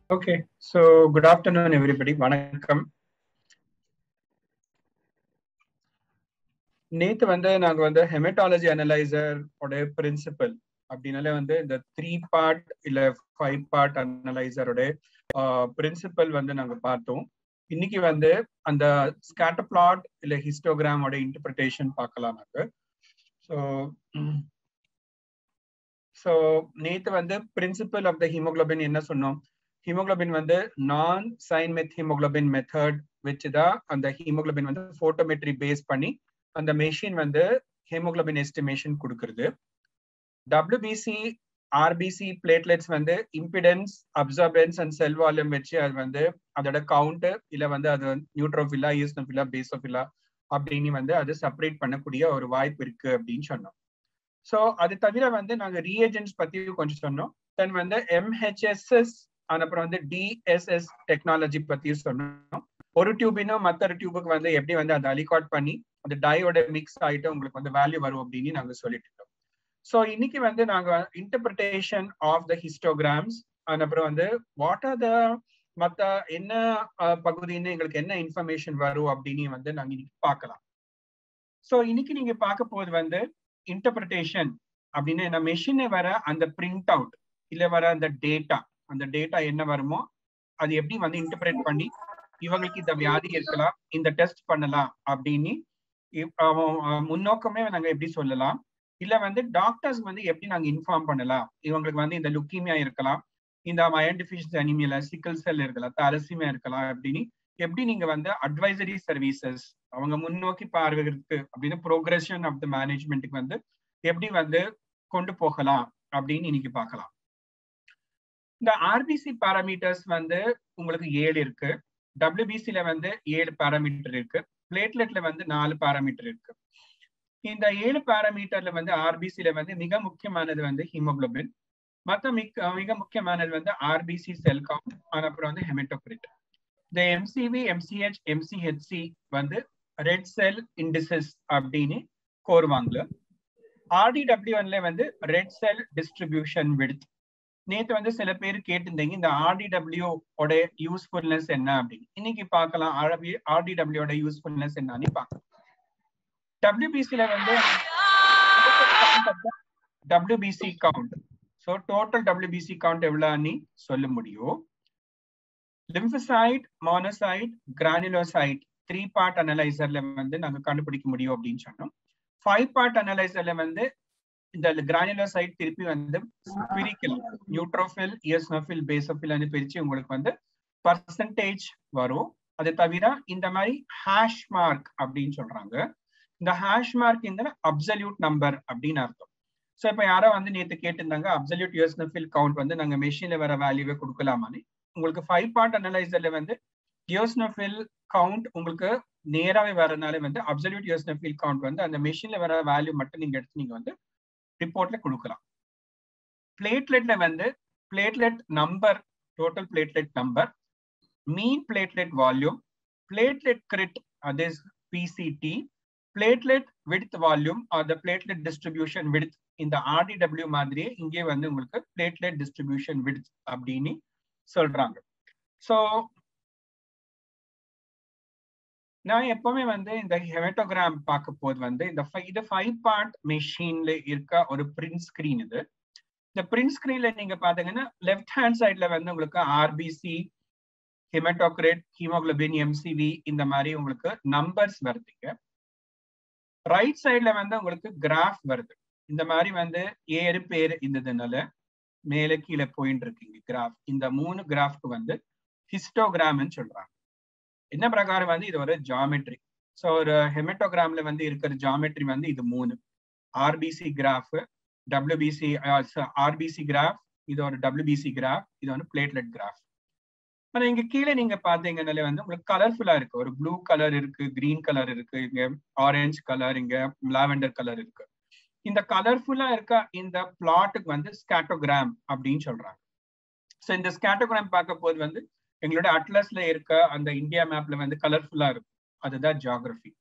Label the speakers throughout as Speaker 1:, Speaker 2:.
Speaker 1: Okay so good afternoon everybody வணக்கம் நேத்து வந்து நாங்க வந்து ஹெமட்டாலஜி அனலைசர் உடைய பிரின்சிபல் அப்படின்னாலே வந்து இந்த த்ரீ பார்ட் இல்ல ஃபைவ் பார்ட் அனலைசரோட பிரின்சிபல் வந்து நாங்க பார்த்தோம் இன்னைக்கு வந்து அந்த ஸ்கேட்டர் பிளாட் இல்ல ஹிஸ்டோகிராமோட இன்டர்பிரிட்டேஷன் பார்க்கலாம் நாங்க ஸோ ஸோ நேத்து வந்து பிரின்சிபல் ஆஃப் த ஹீமோகுளோபின் என்ன சொன்னோம் ஹீமோகுளோபின் வந்து நான் சைன் மெத் ஹீமோகுளோபின் மெத்தட் வச்சு தான் அந்த ஹீமோகுளோபின் வந்து போட்டோமெட்ரி பேஸ் பண்ணி அந்த மெஷின் வந்து ஹீமோகுளோபின் எஸ்டிமேஷன் கொடுக்குறது டபிள்யூபிசி ஆர்பிசி பிளேட்லெட்ஸ் வந்து impedance absorbance and cell volume வச்சு அது வந்து அதோட கவுண்ட் இல்ல வந்து அது நியூட்ரோஃபில்லா ஈஸ்னோஃபில்லா பேசோஃபில்லா அப்படின்னு வந்து அது செப்பரேட் பண்ணக்கூடிய ஒரு வாய்ப்பு இருக்கு அப்படின்னு சொன்னோம் ஸோ அது தவிர வந்து நாங்க ரீஏஜென்ட்ஸ் பத்தி கொஞ்சம் சொன்னோம் தென் வந்து எம்ஹெச்எஸ்எஸ் அப்புறம் வந்து டிஎஸ்எஸ் டெக்னாலஜி பத்தி சொன்னோம் ஒரு டியூபினும் மற்ற டியூபுக்கு வந்து எப்படி வந்து அதை அலிகாட் பண்ணி அந்த டயோட மிக்ஸ் ஆயிட்டு உங்களுக்கு வந்து வேல்யூ வரும் அப்படின்னு நாங்க சொல்லிட்டு இருக்கோம் ஸோ இன்னைக்கு வந்து நாங்க இன்டர்பிரிட்டேஷன் ஆஃப் த ஹிஸ்டோகிராம்ஸ் அப்புறம் வந்து வாட் ஆர் த மற்ற என்ன பகுதின்னு எங்களுக்கு என்ன இன்ஃபர்மேஷன் வரும் அப்படின்னு வந்து நாங்க இன்னைக்கு பார்க்கலாம் ஸோ இன்னைக்கு நீங்க பார்க்க போது வந்து இன்டர்பிரிட்டேஷன் அப்படின்னு என்ன மெஷினை வர அந்த பிரிண்ட் அவுட் இல்ல வர அந்த டேட்டா அந்த டேட்டா என்ன வருமோ அது எப்படி வந்து இன்டர்பிரேட் பண்ணி இவங்களுக்கு இந்த வியாதி இருக்கலாம் இந்த டெஸ்ட் பண்ணலாம் அப்படின்னு முன்னோக்கமே நாங்க எப்படி சொல்லலாம் இல்ல வந்து டாக்டர்ஸ் வந்து எப்படி நாங்க இன்ஃபார்ம் பண்ணலாம் இவங்களுக்கு வந்து இந்த லுக்கீமியா இருக்கலாம் இந்த அயன் டிஃபிஷியன்சி அனிமியல சிக்கல் செல் இருக்கலாம் தரசிமியா இருக்கலாம் அப்படின்னு எப்படி நீங்க வந்து அட்வைசரி சர்வீசஸ் அவங்க முன்னோக்கி பார்வைக்கு அப்படின்னு ப்ரோக்ரஷன் ஆஃப் த மேனேஜ்மெண்ட்டுக்கு வந்து எப்படி வந்து கொண்டு போகலாம் அப்படின்னு இன்னைக்கு பார்க்கலாம் இந்த ஆர்பிசி பாராமீட்டர்ஸ் வந்து உங்களுக்கு ஏழு இருக்கு டபிள்யூபிசில வந்து ஏழு பாராமீட்டர் இருக்கு பிளேட்லெட்ல வந்து நாலு பாராமீட்டர் இருக்கு இந்த ஏழு பாராமீட்டர்ல வந்து ஆர்பிசில வந்து மிக முக்கியமானது வந்து ஹீமோகுளோபின் மற்ற மிக மிக முக்கியமானது வந்து ஆர்பிசி செல் கவுண்ட் அப்புறம் வந்து ஹெமட்டோக்ரிட் இந்த எம்சிவி எம்சிஹெச் எம்சிஹெச்சி வந்து ரெட் செல் இண்டிசஸ் அப்படின்னு கோருவாங்க ஆர்டிடபிள்யூஎன்ல வந்து ரெட் செல் டிஸ்ட்ரிபியூஷன் விடுத் நேற்று வந்து சில பேர் கேட்டிருந்தீங்க இந்த ஆர்டிடபிள்யூ ஓட யூஸ்ஃபுல்னஸ் என்ன அப்படின்னு இன்னைக்கு பார்க்கலாம் ஆர்டிடபிள்யூட யூஸ்ஃபுல்னஸ் என்னன்னு பார்க்கலாம் டபிள்யூபிசில வந்து WBC count so total WBC count எவ்வளோன்னு சொல்ல முடியும் lymphocyte monocyte granulocyte three part அனலைசர்ல வந்து நாங்க கண்டுபிடிக்க முடியும் அப்படின்னு சொன்னோம் ஃபைவ் பார்ட் அனலைசர்ல வந்து இந்த கிரானுலோசைட் திருப்பி வந்து பிரிக்கலாம் நியூட்ரோஃபில் இயஸ்னோஃபில் பேசோஃபில் பிரிச்சு உங்களுக்கு வந்து பர்சன்டேஜ் வரும் அது தவிர இந்த மாதிரி ஹேஷ் மார்க் அப்படின்னு சொல்றாங்க இந்த ஹேஷ் மார்க் இந்த அப்சல்யூட் நம்பர் அப்படின்னு அர்த்தம் ஸோ இப்போ யாரோ வந்து நேற்று கேட்டிருந்தாங்க அப்சல்யூட் யூஎஸ்னோஃபில் கவுண்ட் வந்து நாங்கள் மெஷின்ல வர வேல்யூவே கொடுக்கலாமான்னு உங்களுக்கு ஃபைவ் பார்ட் அனலைசர்ல வந்து யூஎஸ்னோஃபில் கவுண்ட் உங்களுக்கு நேராகவே வரனால வந்து அப்சல்யூட் யூஎஸ்னோஃபில் கவுண்ட் வந்து அந்த மெஷின்ல வர வேல்யூ மட்டும் நீங்க எடுத்து நீங்க வந்து ரிப்போர்ட்ல கொடுக்கலாம் பிளேட்லெட்ல வந்து platelet number total platelet number mean platelet volume platelet crit அது PCT platelet width volume or the platelet distribution width இந்த ஆர்டிடபிள்யூ மாதிரியே இங்கே வந்து உங்களுக்கு பிளேட்லெட் டிஸ்ட்ரிபியூஷன் விடுத் அப்படின்னு சொல்றாங்க ஸோ நான் எப்பவுமே வந்து இந்த ஹெமட்டோகிராம் பார்க்க போது வந்து இந்த இது ஃபைவ் பார்ட் மெஷின்ல இருக்க ஒரு பிரிண்ட் ஸ்கிரீன் இது இந்த பிரிண்ட் ஸ்கிரீன்ல நீங்க பாத்தீங்கன்னா லெஃப்ட் ஹேண்ட் சைட்ல வந்து உங்களுக்கு ஆர்பிசி ஹெமட்டோக்ரேட் ஹீமோகுளோபின் எம்சிவி இந்த மாதிரி உங்களுக்கு நம்பர்ஸ் வருதுங்க ரைட் சைட்ல வந்து உங்களுக்கு கிராஃப் வருது இந்த மாதிரி வந்து ஏறு பேர் இருந்ததுனால மேலே கீழே போயிட்டு இருக்கீங்க கிராஃப் இந்த மூணு கிராஃப்க்கு வந்து ஹிஸ்டோகிராம்னு சொல்றாங்க என்ன பிரகாரம் வந்து இது ஒரு ஜாமெட்ரி ஸோ ஒரு ஹெமட்டோகிராம்ல வந்து இருக்கிற ஜாமெட்ரி வந்து இது மூணு RBC graph WBC RBC graph இது ஒரு டபிள்யூபிசி கிராஃப் இது வந்து பிளேட்லெட் கிராஃப் ஆனா இங்க கீழே நீங்க பாத்தீங்கன்னாலே வந்து உங்களுக்கு கலர்ஃபுல்லா இருக்கு ஒரு ப்ளூ கலர் இருக்கு கிரீன் கலர் இருக்கு இங்க ஆரஞ்சு கலர் இங்க லாவெண்டர் கலர் இருக்கு இந்த கலர்ஃபுல்லா இருக்க இந்த பிளாட்டுக்கு வந்து ஸ்கேட்டோகிராம் அப்படின்னு சொல்றாங்க ஸோ இந்த ஸ்கேட்டோகிராம் பார்க்க போது வந்து எங்களோட அட்லஸ்ல இருக்க அந்த இந்தியா மேப்ல வந்து கலர்ஃபுல்லா இருக்கும் அதுதான் ஜியாகிரபி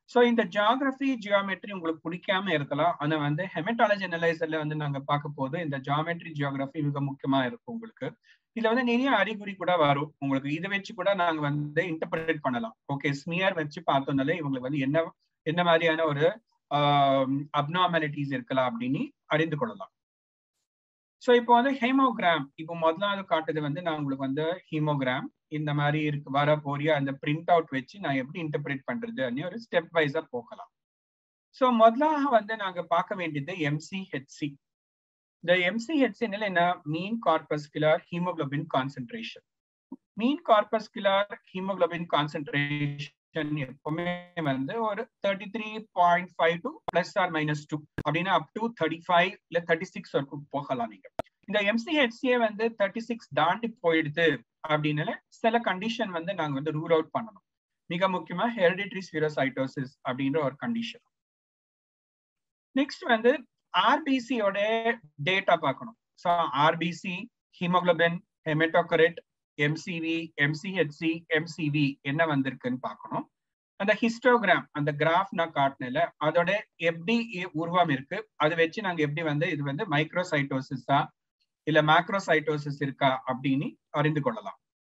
Speaker 1: ஸோ இந்த ஜியாகிரபி ஜியோமெட்ரி உங்களுக்கு பிடிக்காம இருக்கலாம் ஆனா வந்து ஹெமட்டாலஜி அனலைசர்ல வந்து நாங்க பார்க்க போது இந்த ஜியோமெட்ரி ஜியோகிராஃபி மிக முக்கியமா இருக்கும் உங்களுக்கு இதுல வந்து நிறைய அறிகுறி கூட வரும் உங்களுக்கு இதை வச்சு கூட நாங்க வந்து இன்டர்பிரேட் பண்ணலாம் ஓகே ஸ்மியர் வச்சு பார்த்தோம்னாலே இவங்களுக்கு வந்து என்ன என்ன மாதிரியான ஒரு அப்னார்மாலிட்டிஸ் இருக்கலாம் அப்படின்னு அறிந்து கொள்ளலாம் ஸோ இப்போ வந்து ஹேமோகிராம் இப்போ முதலாவது காட்டுது வந்து நான் உங்களுக்கு வந்து ஹீமோகிராம் இந்த மாதிரி இருக்கு வர போறிய அந்த பிரிண்ட் அவுட் வச்சு நான் எப்படி இன்டர்பிரேட் பண்றது ஒரு ஸ்டெப் வைஸா போகலாம் ஸோ முதலாக வந்து நாங்க பார்க்க வேண்டியது எம்சிஹெச்சி இந்த எம்சிஹெச்சினில் என்ன mean corpuscular haemoglobin concentration mean corpuscular haemoglobin concentration எப்பவுமே வந்து ஒரு thirty three point five to plus or minus two அப்படின்னா அப் டு தேர்ட்டி ஃபைவ் இல்ல தேர்ட்டி சிக்ஸ் வரைக்கும் போகலாம் நீங்க இந்த எம்சிஹெச்சியே வந்து தேர்ட்டி சிக்ஸ் தாண்டி போயிடுது அப்படின்னு சில கண்டிஷன் வந்து நாங்க வந்து ரூல் அவுட் பண்ணணும் மிக முக்கியமா ஹெரிடிட்ரி ஸ்பிரோசைட்டோசிஸ் அப்படின்ற ஒரு கண்டிஷன் நெக்ஸ்ட் வந்து ஆர்பிசியோட டேட்டா பார்க்கணும் so RBC haemoglobin haematocrit MCV MCHC MCV என்ன வந்திருக்குன்னு பார்க்கணும் அந்த ஹிஸ்டோகிராம் அந்த கிராஃப் நான் காட்டினல அதோட எப்படி உருவம் இருக்கு அதை வச்சு நாங்க எப்படி வந்து இது வந்து மைக்ரோசைட்டோசிஸா இல்ல மேக்ரோசைட்டோசிஸ் இருக்கா அப்படின்னு அறிந்து கொள்ளலாம்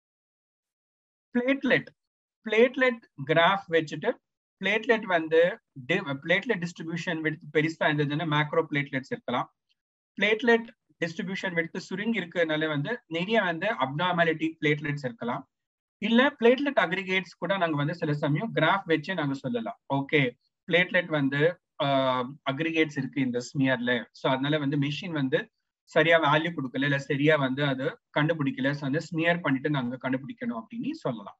Speaker 1: பிளேட்லெட் பிளேட்லெட் கிராஃப் வச்சுட்டு பிளேட்லெட் வந்து பிளேட்லெட் டிஸ்ட்ரிபியூஷன் எடுத்து பெருசா இருந்ததுன்னா மேக்ரோ பிளேட்லெட்ஸ் இருக்கலாம் பிளேட்லெட் டிஸ்ட்ரிபியூஷன் எடுத்து சுருங்கி இருக்கிறதுனால வந்து நிறைய வந்து அப்னார்மாலிட்டி பிளேட்லெட்ஸ் இருக்கலாம் இல்ல பிளேட்லெட் அக்ரிகேட்ஸ் கூட நாங்க வந்து சில சமயம் கிராஃப் வச்சு நாங்க சொல்லலாம் ஓகே பிளேட்லெட் வந்து அக்ரிகேட்ஸ் இருக்கு இந்த ஸ்மியர்ல ஸோ அதனால வந்து மிஷின் வந்து சரியா வேல்யூ கொடுக்கல இல்ல சரியா வந்து அது கண்டுபிடிக்கல ஸோ வந்து ஸ்மியர் பண்ணிட்டு நாங்க கண்டுபிடிக்கணும் அப்படின்னு சொல்லலாம்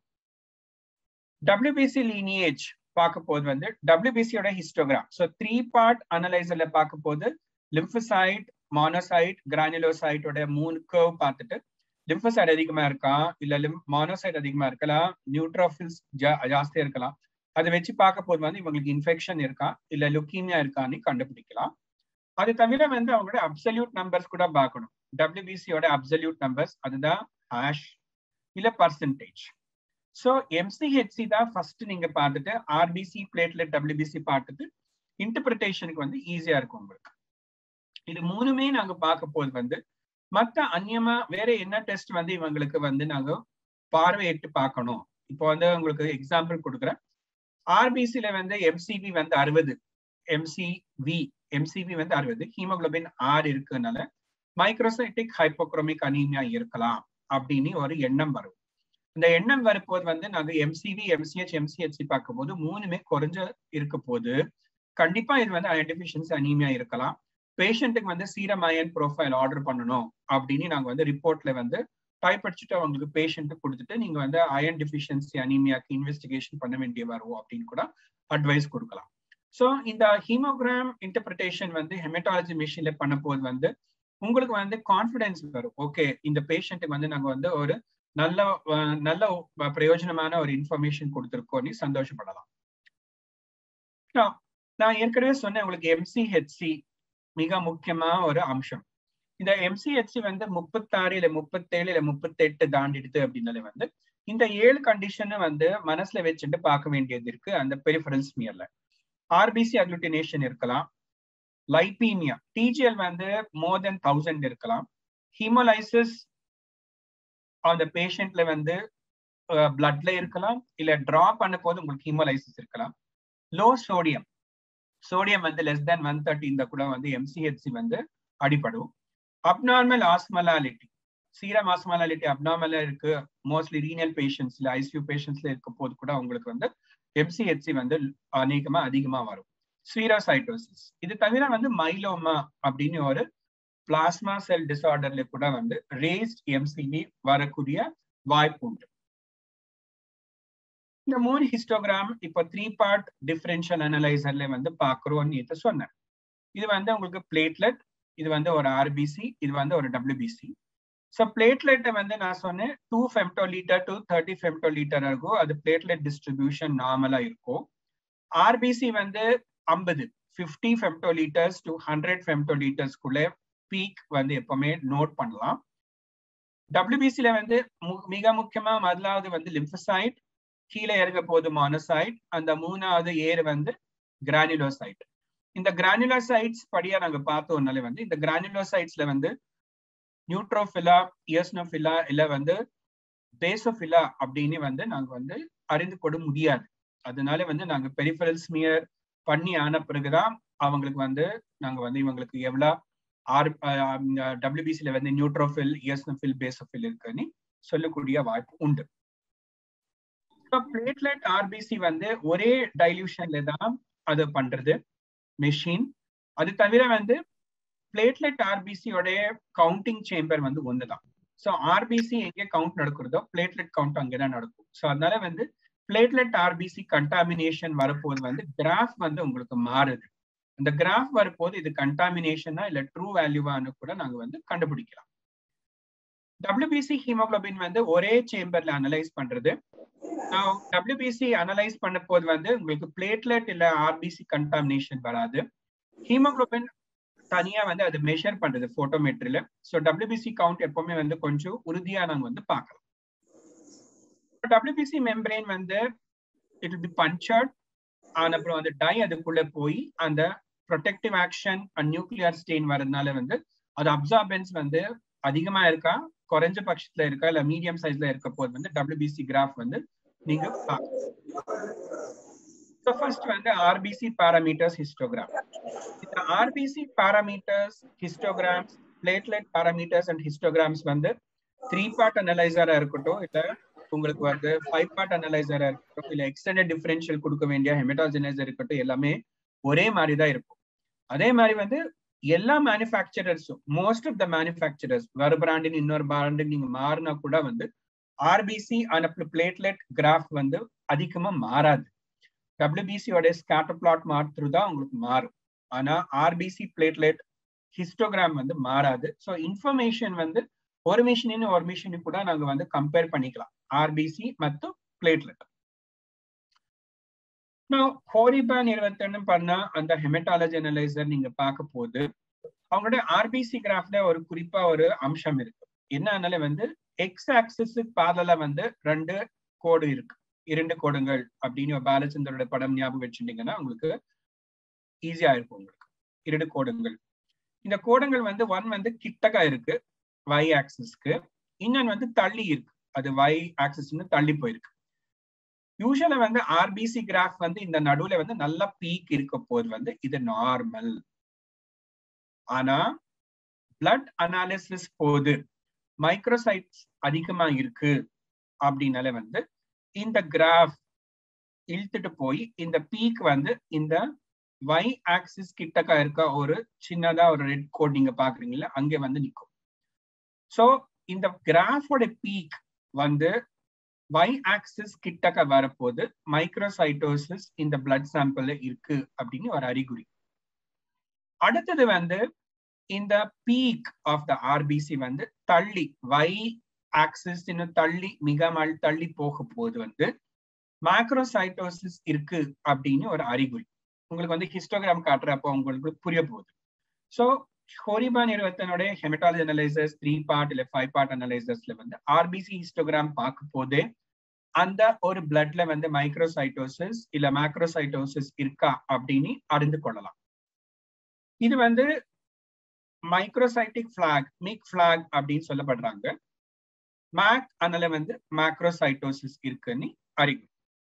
Speaker 1: டபிள்யூபிசி லீனியேஜ் பார்க்க போது வந்து டபிள்யூபிசியோட ஹிஸ்டோகிராம் ஸோ த்ரீ பார்ட் அனலைசர்ல பார்க்க போது லிம்ஃபசைட் மானோசைட் கிரானுலோசைட்டோட மூணு கர்வ் பார்த்துட்டு லிம்ஃபசைட் அதிகமா இருக்கா இல்ல லிம் மானோசைட் அதிகமா இருக்கலாம் நியூட்ரோஃபில்ஸ் ஜாஸ்தியா இருக்கலாம் அதை வச்சு பார்க்க போது வந்து இவங்களுக்கு இன்ஃபெக்ஷன் இருக்கா இல்ல லுக்கீமியா இருக்கான்னு கண்டுபிடிக்கலாம் அது தவிர வந்து அவங்களோட அப்சல்யூட் நம்பர்ஸ் கூட பார்க்கணும் டபிள்யூபிசியோட அப்சல்யூட் நம்பர்ஸ் அதுதான் ஹேஷ் இல்ல பர்சன்டேஜ் ஸோ எம்சிஹெச்சி தான் ஃபர்ஸ்ட் நீங்க பார்த்துட்டு ஆர்பிசி பிளேட்லெட் டபிள்யூபிசி பார்த்துட்டு இன்டர்பிரிட்டேஷனுக்கு வந்து ஈஸியா இருக்கும் உங்களுக்கு இது மூணுமே நாங்க பார்க்க போது வந்து மற்ற அந்நியமா வேற என்ன டெஸ்ட் வந்து இவங்களுக்கு வந்து நாங்க பார்வையிட்டு பார்க்கணும் இப்போ வந்து உங்களுக்கு எக்ஸாம்பிள் கொடுக்குறேன் ஆர்பிசில வந்து எம்சிபி வந்து அறுபது எம்சிவி எம்சிபி வந்து அறுபது ஹீமோகுளோபின் ஆறு இருக்குனால மைக்ரோசைட்டிக் ஹைப்போக்ரோமிக் அனீமியா இருக்கலாம் அப்படின்னு ஒரு எண்ணம் வரும் இந்த எண்ணம் வரும்போது வந்து நாங்க எம்சிவி எம்சிஹெச் எம்சிஹெச்சி பார்க்கும் போது மூணுமே குறைஞ்ச இருக்க போது கண்டிப்பா இது வந்து அயன் டெஃபிஷியன்சி அனீமியா இருக்கலாம் பேஷண்ட்டுக்கு வந்து சீரம் அயன் ப்ரொஃபைல் ஆர்டர் பண்ணணும் அப்படின்னு நாங்க வந்து ரிப்போர்ட்ல வந்து டைப் அடிச்சுட்டு அவங்களுக்கு பேஷண்ட்டு கொடுத்துட்டு நீங்க வந்து அயன் டெஃபிஷியன்சி அனீமியாக்கு இன்வெஸ்டிகேஷன் பண்ண வேண்டிய வரும் அப்படின்னு கூட அட்வைஸ் கொடுக்கலாம் ஸோ இந்த ஹீமோகிராம் இன்டர்பிரிட்டேஷன் வந்து ஹெமட்டாலஜி மிஷின்ல பண்ண போது வந்து உங்களுக்கு வந்து கான்ஃபிடன்ஸ் வரும் ஓகே இந்த பேஷண்ட்டுக்கு வந்து நாங்க வந்து ஒரு நல்ல நல்ல பிரயோஜனமான ஒரு இன்ஃபர்மேஷன் கொடுத்துருக்கோம்னு சந்தோஷப்படலாம் நான் ஏற்கனவே சொன்னேன் உங்களுக்கு எம்சிஹெச்சி மிக முக்கியமா ஒரு அம்சம் இந்த எம்சிஹெச்சி வந்து முப்பத்தாறு இல்ல முப்பத்தேழு இல்ல முப்பத்தெட்டு தாண்டிடுது அப்படின்னாலே வந்து இந்த ஏழு கண்டிஷனை வந்து மனசுல வச்சுட்டு பார்க்க வேண்டியது இருக்கு அந்த பெரிஃபரல் ஸ்மியர்ல ஆர்பிசி அக்ளுட்டினேஷன் இருக்கலாம் லைபீமியா டிஜிஎல் வந்து மோர் தென் தௌசண்ட் இருக்கலாம் ஹீமோலைசிஸ் அந்த பேஷண்ட்ல வந்து பிளட்ல இருக்கலாம் இல்ல டிரா பண்ண போது உங்களுக்கு ஹீமோலைசிஸ் இருக்கலாம் லோ சோடியம் சோடியம் வந்து லெஸ் தேன் ஒன் தேர்ட்டி இந்த கூட வந்து எம்சிஹெச்சி வந்து அடிப்படும் அப்நார்மல் ஆஸ்மலாலிட்டி சீரம் ஆஸ்மலாலிட்டி அப்நார்மலா இருக்கு மோஸ்ட்லி ரீனல் பேஷண்ட்ஸ்ல ஐசியூ பேஷண்ட்ஸ்ல இருக்க போது கூட உங்களுக்கு வந்து எம்சிஹெச்சி வந்து அநேகமா அதிகமா வரும் ஸ்வீரோசைட்டோசிஸ் இது தவிர வந்து மைலோமா அப்படின்னு ஒரு பிளாஸ்மா செல் டிசார்டர்ல கூட வந்து ரேஸ்ட் எம்சிவி வரக்கூடிய வாய்ப்பு உண்டு இந்த மூணு ஹிஸ்டோகிராம் இப்போ த்ரீ பார்ட் டிஃபரன்ஷியல் அனலைசர்ல வந்து பாக்குறோம்னு இது சொன்னேன் இது வந்து உங்களுக்கு பிளேட்லெட் இது வந்து ஒரு ஆர்பிசி இது வந்து ஒரு டபிள்யூபிசி ஸோ பிளேட்லெட்டை வந்து நான் சொன்னேன் two femtolitre to thirty femtolitre இருக்கும் அது பிளேட்லெட் டிஸ்ட்ரிபியூஷன் நார்மலா இருக்கும் ஆர்பிசி வந்து ஐம்பது fifty femtolitres to hundred femto லிட்டர்ஸ்குள்ள பீக் வந்து எப்பவுமே நோட் பண்ணலாம் டபிள்யூபிசில வந்து மிக முக்கியமா முதலாவது வந்து லிம்ஃபசைட் கீழே இறங்க போது மானோசைட் அந்த மூணாவது ஏர் வந்து கிரானுலோசைட் இந்த கிரானுலோசைட்ஸ் படியா நாங்க பார்த்தோம்னாலே வந்து இந்த கிரானுலோசைட்ஸ்ல வந்து நியூட்ரோஃபிலா இயஸ்னோஃபிலா இல்ல வந்து பேசோஃபிலா அப்படின்னு வந்து நாங்க வந்து அறிந்து கொள்ள முடியாது அதனால வந்து நாங்க பெரிஃபரல் ஸ்மியர் பண்ணி ஆன பிறகுதான் அவங்களுக்கு வந்து நாங்க வந்து இவங்களுக்கு எவ்வளவு ஆர் டபிள்யூபிசில வந்து நியூட்ரோஃபில் இயஸ்னோஃபில் பேசோஃபில் இருக்குன்னு சொல்லக்கூடிய வாய்ப்பு உண்டு பிளேட்லெட் ஆர்பிசி வந்து ஒரே டைல்யூஷன்ல தான் அது பண்றது மெஷின் அது தவிர வந்து பிளேட்லெட் ஆர்பிசியோட கவுண்டிங் சேம்பர் வந்து ஒண்ணுதான் ஸோ ஆர்பிசி எங்கே கவுண்ட் நடக்கிறதோ பிளேட்லெட் கவுண்ட் அங்கேதான் நடக்கும் ஸோ அதனால வந்து பிளேட்லெட் ஆர்பிசி கண்டாமினேஷன் வரப்போது வந்து கிராஃப் வந்து உங்களுக்கு மாறுது இந்த கிராஃப் வரப்போது இது கண்டாமினேஷனா இல்ல ட்ரூ வேல்யூவான்னு கூட நாங்க வந்து கண்டுபிடிக்கலாம் டபிள்யூபிசி ஹீமோகுளோபின் வந்து ஒரே சேம்பர்ல அனலைஸ் பண்றது டபிள்யூபிசி அனலைஸ் பண்ண போது வந்து உங்களுக்கு பிளேட்லெட் இல்ல ஆர்பிசி கண்டாமினேஷன் வராது ஹீமோகுளோபின் தனியா வந்து அது மெஷர் பண்றது போட்டோமெட்ரில ஸோ டபிள்யூபிசி கவுண்ட் எப்பவுமே வந்து கொஞ்சம் உறுதியா நாங்க வந்து பார்க்கலாம் டபிள்யூபிசி மெம்பரேன் வந்து இட் வில் பி பஞ்சர்ட் அப்புறம் அந்த டை அதுக்குள்ள போய் அந்த protective action and nuclear stain வரதுனால வந்து அது அப்சார்பன்ஸ் வந்து அதிகமா இருக்கா குறைஞ்ச பட்சத்துல இருக்கா இல்ல மீடியம் சைஸ்ல இருக்க போது வந்து டபிள்யூபிசி கிராஃப் வந்து நீங்க ஃபர்ஸ்ட் வந்து ஆர்பிசி பாராமீட்டர்ஸ் ஹிஸ்டோகிராம் இந்த RBC parameters histograms platelet parameters and histograms வந்து த்ரீ பார்ட் அனலைசரா இருக்கட்டும் இல்ல உங்களுக்கு வந்து ஃபைவ் பார்ட் அனலைசரா இருக்கட்டும் இல்ல எக்ஸ்டெண்டட் டிஃபரன்ஷியல் கொடுக்க வேண்டிய ஹெமட்டாஜனைசர் இருக்கட்டும் எல்லாமே ஒரே மாதிரி தான் இருக்கும் அதே மாதிரி வந்து எல்லா மேனுஃபேக்சரர்ஸும் மோஸ்ட் ஆஃப் த மேனுஃபேக்சரர்ஸ் ஒரு பிராண்டின் இன்னொரு பிராண்டு நீங்க மாறினா கூட வந்து ஆர்பிசி அனுப்பு பிளேட்லெட் கிராஃப் வந்து அதிகமா மாறாது டபிள்யூபிசியோட ஸ்கேட்டர் பிளாட் மாற்று தான் உங்களுக்கு மாறும் ஆனா ஆர்பிசி பிளேட்லெட் ஹிஸ்டோகிராம் வந்து மாறாது ஸோ இன்ஃபர்மேஷன் வந்து ஒரு மிஷினின் ஒரு மிஷினு கூட நாங்க வந்து கம்பேர் பண்ணிக்கலாம் ஆர்பிசி மற்றும் பிளேட்லெட் ஹோரிபான் இருபத்தொன்னு பண்ணா அந்த ஹெமட்டாலஜி அனலைசர் நீங்க பார்க்க போது அவங்களோட ஆர்பிசி கிராஃப்ல ஒரு குறிப்பா ஒரு அம்சம் இருக்கு என்னன்னால வந்து எக்ஸ் ஆக்சிஸ் பாதல வந்து ரெண்டு கோடு இருக்கு இரண்டு கோடுங்கள் அப்படின்னு பாலச்சந்தரோட படம் ஞாபகம் வச்சுட்டீங்கன்னா உங்களுக்கு ஈஸியா இருக்கும் உங்களுக்கு இரண்டு கோடுங்கள் இந்த கோடுங்கள் வந்து ஒன் வந்து கிட்டக்கா இருக்கு y ஆக்சிஸ்க்கு இன்னொன்று வந்து தள்ளி இருக்கு அது y ஆக்சிஸ்னு தள்ளி போயிருக்கு யூஸ்வலா வந்து ஆர்பிசி கிராஃப் வந்து இந்த நடுவுல வந்து நல்ல பீக் இருக்க போது வந்து இது நார்மல் ஆனா பிளட் அனாலிசிஸ் போது மைக்ரோசைட்ஸ் அதிகமா இருக்கு அப்படின்னால வந்து இந்த கிராஃப் இழுத்துட்டு போய் இந்த பீக் வந்து இந்த y ஆக்சிஸ் கிட்டக்கா இருக்க ஒரு சின்னதா ஒரு ரெட் கோட் நீங்க பாக்குறீங்களா அங்கே வந்து நிற்கும் ஸோ இந்த கிராஃபோட பீக் வந்து y ஆக்சிஸ் கிட்டக்க வரப்போது மைக்ரோசைட்டோசிஸ் இந்த பிளட் சாம்பிள் இருக்கு அப்படின்னு ஒரு அறிகுறி அடுத்தது வந்து இந்த பீக் ஆஃப் த ஆர்பிசி வந்து தள்ளி y ஆக்சிஸ் இன்னும் தள்ளி மிக தள்ளி போக போது வந்து மேக்ரோசைட்டோசிஸ் இருக்கு அப்படின்னு ஒரு அறிகுறி உங்களுக்கு வந்து ஹிஸ்டோகிராம் காட்டுறப்போ உங்களுக்கு புரிய போகுது ஸோ ஹோரிபான் இருபத்தனுடைய ஹெமட்டாலஜி அனலைசர்ஸ் த்ரீ பார்ட் இல்ல ஃபைவ் பார்ட் அனலைசர்ஸ்ல வந்து ஆர்பிசி ஹிஸ்டோகிராம் பார்க்கும் போதே அந்த ஒரு பிளட்ல வந்து மைக்ரோசைட்டோசிஸ் இல்ல மேக்ரோசைட்டோசிஸ் இருக்கா அப்படின்னு அறிந்து கொள்ளலாம் இது வந்து மைக்ரோசைட்டிக் பிளாக் மிக் பிளாக் அப்படின்னு சொல்லப்படுறாங்க மேக் அதனால வந்து மேக்ரோசைட்டோசிஸ் இருக்குன்னு அறிகுறி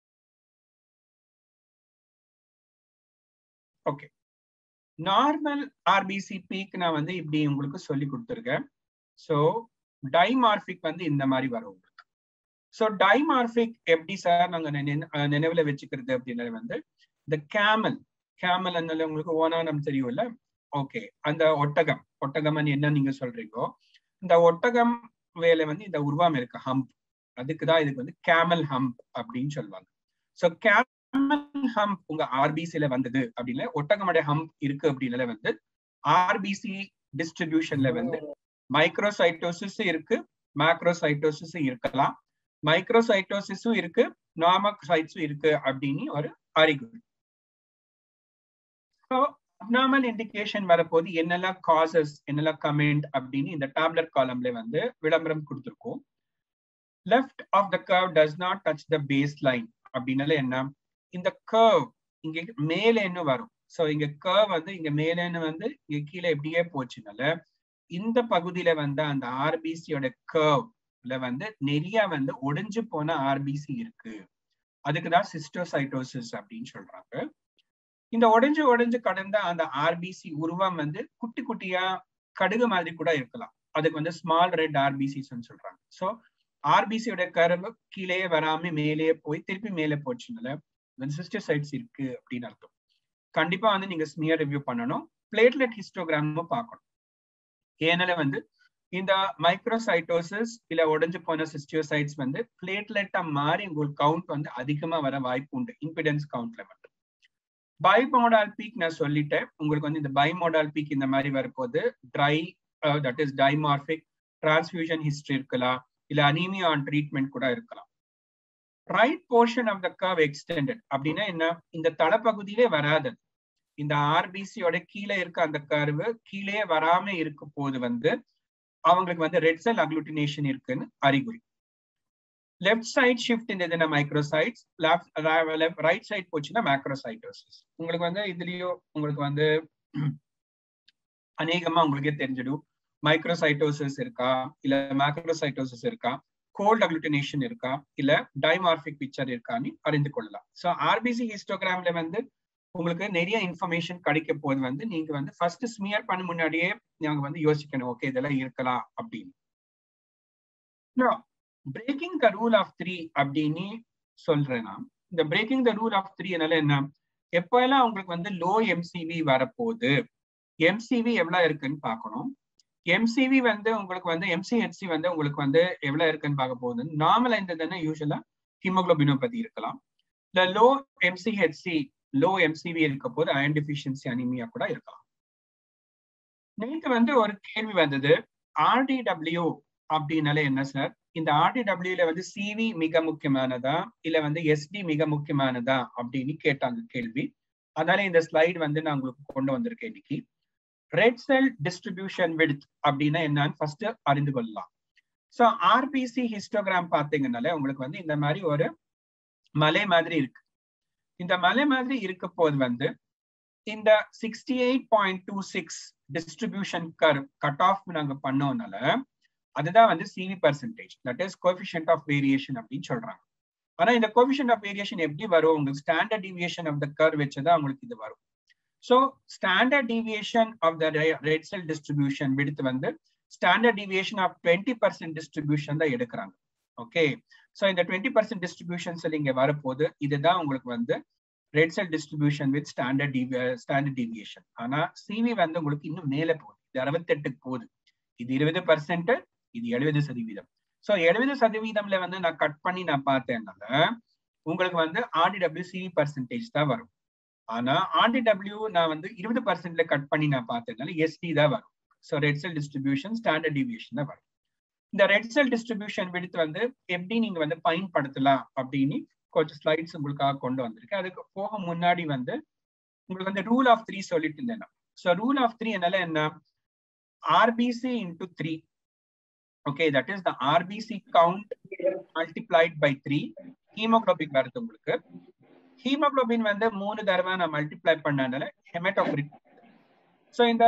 Speaker 1: ஓகே நார்மல் ஆர்பிசி பீக் நான் வந்து இப்படி உங்களுக்கு சொல்லி கொடுத்துருக்கேன் ஸோ டைமார்பிக் வந்து இந்த மாதிரி வரும் உங்களுக்கு ஸோ டைமார்பிக் எப்படி சார் நாங்க நினைவுல வச்சுக்கிறது அப்படின்னா வந்து இந்த கேமல் கேமல் அதனால உங்களுக்கு ஓனானம் தெரியும்ல ஓகே அந்த ஒட்டகம் ஒட்டகம் என்ன நீங்க சொல்றீங்கோ இந்த ஒட்டகம் வேலை வந்து இந்த உருவம் இருக்கு ஹம்ப் அதுக்கு தான் இதுக்கு வந்து கேமல் ஹம்ப் அப்படின்னு சொல்லுவாங்க ஸோ கேமல் ஹம்ப் உங்க ஆர்பிசில வந்தது அப்படின்னு ஒட்டகமுடைய ஹம்ப் இருக்கு அப்படின்னு வந்து ஆர்பிசி டிஸ்ட்ரிபியூஷன்ல வந்து மைக்ரோசைட்டோசிஸ் இருக்கு மேக்ரோசைட்டோசிஸ் இருக்கலாம் மைக்ரோசைட்டோசிஸும் இருக்கு நார்மோசைட்ஸும் இருக்கு அப்படின்னு ஒரு அறிகுறி ஸோ அப்னாமல் இண்டிகேஷன் வரப்போது என்னெல்லாம் காசஸ் என்னெல்லாம் கமெண்ட் அப்படின்னு இந்த டேப்லெட் காலம்ல வந்து விளம்பரம் கொடுத்துருக்கோம் left of the curve does not touch the base line அப்படின்னால என்ன இந்த கர்வ் இங்க மேலேன்னு வரும் ஸோ இங்க கர்வ் வந்து இங்க மேலேன்னு வந்து இங்க கீழே எப்படியே போச்சுனால இந்த பகுதியில வந்து அந்த ஆர்பிசியோட கர்வ்ல வந்து நிறைய வந்து ஒடிஞ்சு போன ஆர்பிசி இருக்கு அதுக்குதான் சிஸ்டோசைட்டோசிஸ் அப்படின்னு சொல்றாங்க இந்த உடைஞ்சு உடைஞ்சு கடந்த அந்த ஆர்பிசி உருவம் வந்து குட்டி குட்டியா கடுகு மாதிரி கூட இருக்கலாம் அதுக்கு வந்து ஸ்மால் ரெட் ஆர்பிசிஸ் சொல்றாங்க ஸோ ஆர்பிசியோட கருவு கீழே வராம மேலேயே போய் திருப்பி மேலே போச்சுனால சிஸ்டோசைட்ஸ் இருக்கு அப்படின்னு அர்த்தம் கண்டிப்பா வந்து நீங்க ஸ்மியர் ரிவ்யூ பண்ணணும் பிளேட்லெட் ஹிஸ்டோகிராமும் பார்க்கணும் ஏனால வந்து இந்த மைக்ரோசைட்டோசிஸ் இல்ல உடஞ்சு போன சிஸ்டியோசைட்ஸ் வந்து பிளேட்லெட்டா மாறி உங்களுக்கு கவுண்ட் வந்து அதிகமா வர வாய்ப்பு உண்டு இம்பிடன்ஸ் கவுண்ட்ல மட்டும் பைமோடால் பீக் நான் சொல்லிட்டேன் உங்களுக்கு வந்து இந்த பைமோடால் பீக் இந்த மாதிரி வரப்போது try that is dimorphic transfusion history இருக்கலாம் இல்ல அனீமியா ஆன் ட்ரீட்மெண்ட் கூட இருக்கலாம் right portion of the curve extended அப்படின்னா என்ன இந்த தலைப்பகுதியிலே வராது இந்த ஆர்பிசியோட கீழே இருக்க அந்த கர்வு கீழே வராம இருக்க போது வந்து அவங்களுக்கு வந்து ரெட் செல் அக்ளூட்டினேஷன் இருக்குன்னு அறிகுறி லெஃப்ட் சைட் ஷிஃப்ட் இருந்ததுன்னா மைக்ரோசைட்ஸ் ரைட் சைட் போச்சுன்னா மேக்ரோசைட்டோசிஸ் உங்களுக்கு வந்து இதுலயோ உங்களுக்கு வந்து அநேகமா உங்களுக்கே தெரிஞ்சிடும் மைக்ரோசைட்டோசிஸ் இருக்கா இல்ல மேக்ரோசைட்டோசிஸ் இருக்கா கோல்ட் அக்ளூட்டினேஷன் இருக்கா இல்ல டைமார்பிக் பிக்சர் இருக்கான்னு அறிந்து கொள்ளலாம் ஸோ ஆர்பிசி ஹிஸ்டோகிராம்ல வந்து உங்களுக்கு நிறைய இன்ஃபர்மேஷன் கிடைக்க போது வந்து நீங்க வந்து ஃபர்ஸ்ட் ஸ்மியர் பண்ண முன்னாடியே நீங்க வந்து யோசிக்கணும் ஓகே இதெல்லாம் இருக்கலாம் அப்படின்னு breaking the rule of three அப்படின்னு சொல்றேன்னா இந்த breaking the rule of three என்னால என்ன எப்போ எல்லாம் உங்களுக்கு வந்து லோ எம்சிவி வரப்போகுது எம்சிவி எவ்வளவு இருக்குன்னு பார்க்கணும் எம்சிவி வந்து உங்களுக்கு வந்து எம்சிஹெச்சி வந்து உங்களுக்கு வந்து எவ்வளவு இருக்குன்னு பார்க்க போகுது நார்மல் இருந்ததுன்னா யூஸ்வலா ஹீமோகுளோபினோபதி இருக்கலாம் இந்த லோ எம்சிஹெச்சி லோ எம்சிவி இருக்க போது அயன் டிஃபிஷியன்சி அனிமியா கூட இருக்கலாம் நேற்று வந்து ஒரு கேள்வி வந்தது ஆர்டிடபிள்யூ அப்படின்னால என்ன சார் இந்த ஆர்டிடபிள்யூல வந்து சிவி மிக முக்கியமானதா இல்ல வந்து எஸ்டி மிக முக்கியமானதா அப்படின்னு கேட்டாங்க கேள்வி அதனால இந்த ஸ்லைடு வந்து நான் உங்களுக்கு கொண்டு வந்திருக்கேன் இன்னைக்கு ரெட் செல் டிஸ்ட்ரிபியூஷன் விடுத் அப்படின்னா என்னன்னு ஃபர்ஸ்ட் அறிந்து கொள்ளலாம் ஸோ ஆர்பிசி ஹிஸ்டோகிராம் பார்த்தீங்கன்னாலே உங்களுக்கு வந்து இந்த மாதிரி ஒரு மலை மாதிரி இருக்கு இந்த மலை மாதிரி இருக்க போது வந்து இந்த sixty eight point two six distribution curve cut off நாங்க பண்ணோம்னால அதுதான் வந்து CV percentage that is coefficient of variation அப்படின்னு சொல்றாங்க ஆனா இந்த கோபிஷியன்ட் ஆஃப் வேரியேஷன் எப்படி வரும் உங்களுக்கு standard deviation of the curve வச்சுதான் உங்களுக்கு இது வரும் so standard deviation of the red cell distribution width வந்து standard deviation of twenty percent distribution தான் எடுக்கிறாங்க ஓகே ஸோ இந்த டுவெண்ட்டி பர்சன்ட் டிஸ்ட்ரிபியூஷன்ஸ் இங்க வரப்போது இதுதான் உங்களுக்கு வந்து red cell distribution with standard dev standard deviation ஆனா சிவி வந்து உங்களுக்கு இன்னும் மேலே போகுது இது அறுபத்தெட்டுக்கு போகுது இது இருபது பர்சன்ட் இது எழுபது சதவீதம் ஸோ எழுபது சதவீதம்ல வந்து நான் கட் பண்ணி நான் பார்த்தேன்னால உங்களுக்கு வந்து ஆர்டிடபிள்யூ சிவி பர்சன்டேஜ் தான் வரும் ஆனா ஆர்டிடபிள்யூ நான் வந்து இருபது பர்சன்ட்ல கட் பண்ணி நான் பார்த்ததுனால எஸ்டி தான் வரும் so red cell distribution standard deviation தான் வரும் இந்த ரெட் செல் டிஸ்ட்ரிபியூஷன் விடுத்து வந்து எப்படி நீங்க வந்து பயன்படுத்தலாம் அப்படின்னு கொஞ்சம் ஸ்லைட்ஸ் உங்களுக்காக கொண்டு வந்திருக்கேன் அதுக்கு போக முன்னாடி வந்து உங்களுக்கு வந்து ரூல் ஆஃப் த்ரீ சொல்லிட்டு இருந்தேன் ஸோ ரூல் ஆஃப் த்ரீ என்னால என்ன RBC into three okay that is the RBC count multiplied by three haemoglobin வருது உங்களுக்கு ஹீமோக்ளோபின் வந்து மூணு தடவை நான் மல்டிப்ளை பண்ணனால ஹெமட்டோக்ரிட் ஸோ இந்த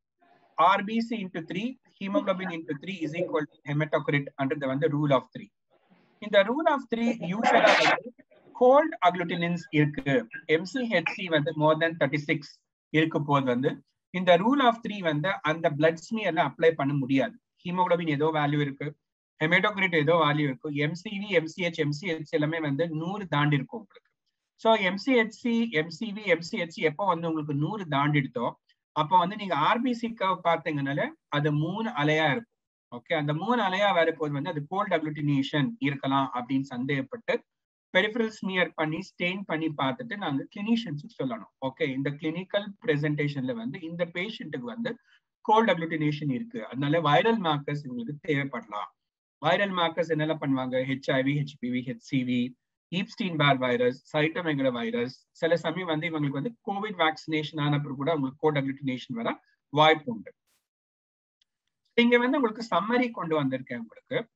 Speaker 1: RBC into three haemoglobin into three is equal to haematocrit under வந்து ரூல் ஆஃப் த்ரீ இந்த ரூல் ஆஃப் த்ரீ யூஸ்வலா வந்து கோல்ட் அக்ளூட்டினின்ஸ் இருக்கு எம்சிஹெச்சி வந்து மோர் தென் தேர்ட்டி சிக்ஸ் இருக்கு போது வந்து இந்த ரூல் ஆஃப் த்ரீ வந்து அந்த பிளட் ஸ்மியர்ல அப்ளை பண்ண முடியாது ஹீமோகுளோபின் ஏதோ வேல்யூ இருக்கு ஹெமேட்டோக்ரிட் ஏதோ வேல்யூ இருக்கும் எம்சிவி எம்சிஹெச் எம்சிஹெச் எல்லாமே வந்து நூறு தாண்டி இருக்கும் உங்களுக்கு ஸோ எம்சிஹெச்சி எம்சிவி எம்சிஹெச்சி எப்போ வந்து உங்களுக்கு நூறு தாண்டிடுதோ அப்போ வந்து நீங்க ஆர்பிசிக்கு பார்த்தீங்கனால அது மூணு அலையா இருக்கும் ஓகே அந்த மூணு அலையா வரப்போது வந்து அது கோல்ட் அக்ளூட்டினேஷன் இருக்கலாம் அப்படின்னு சந்தேகப்பட்டு பெரிஃபரல் ஸ்மியர் பண்ணி ஸ்டெயின் பண்ணி பார்த்துட்டு நாங்க கிளினிஷியன்ஸுக்கு சொல்லணும் ஓகே இந்த கிளினிக்கல் பிரசன்டேஷன்ல வந்து இந்த பேஷண்ட்டுக்கு வந்து கோல்ட் அக்ளூட்டினேஷன் இருக்கு அதனால வைரல் மார்க்கர்ஸ் இவங்களுக்கு தேவைப்படலாம் வைரல் மார்க்கர்ஸ் என்னெல்லாம் பண்ணுவாங்க HIV HPV HCV Epstein Barr virus cytomegalo virus சில சமயம் வந்து இவங்களுக்கு வந்து கோவிட் வேக்சினேஷன் ஆனப்பறம் கூட உங்களுக்கு கோல்ட் அக்ளூட்டினேஷன் வர வாய்ப்பு உண்டு இங்க வந்து உங்களுக்கு சம்மரி கொண்டு வந்திருக்கேன் உங்களுக்கு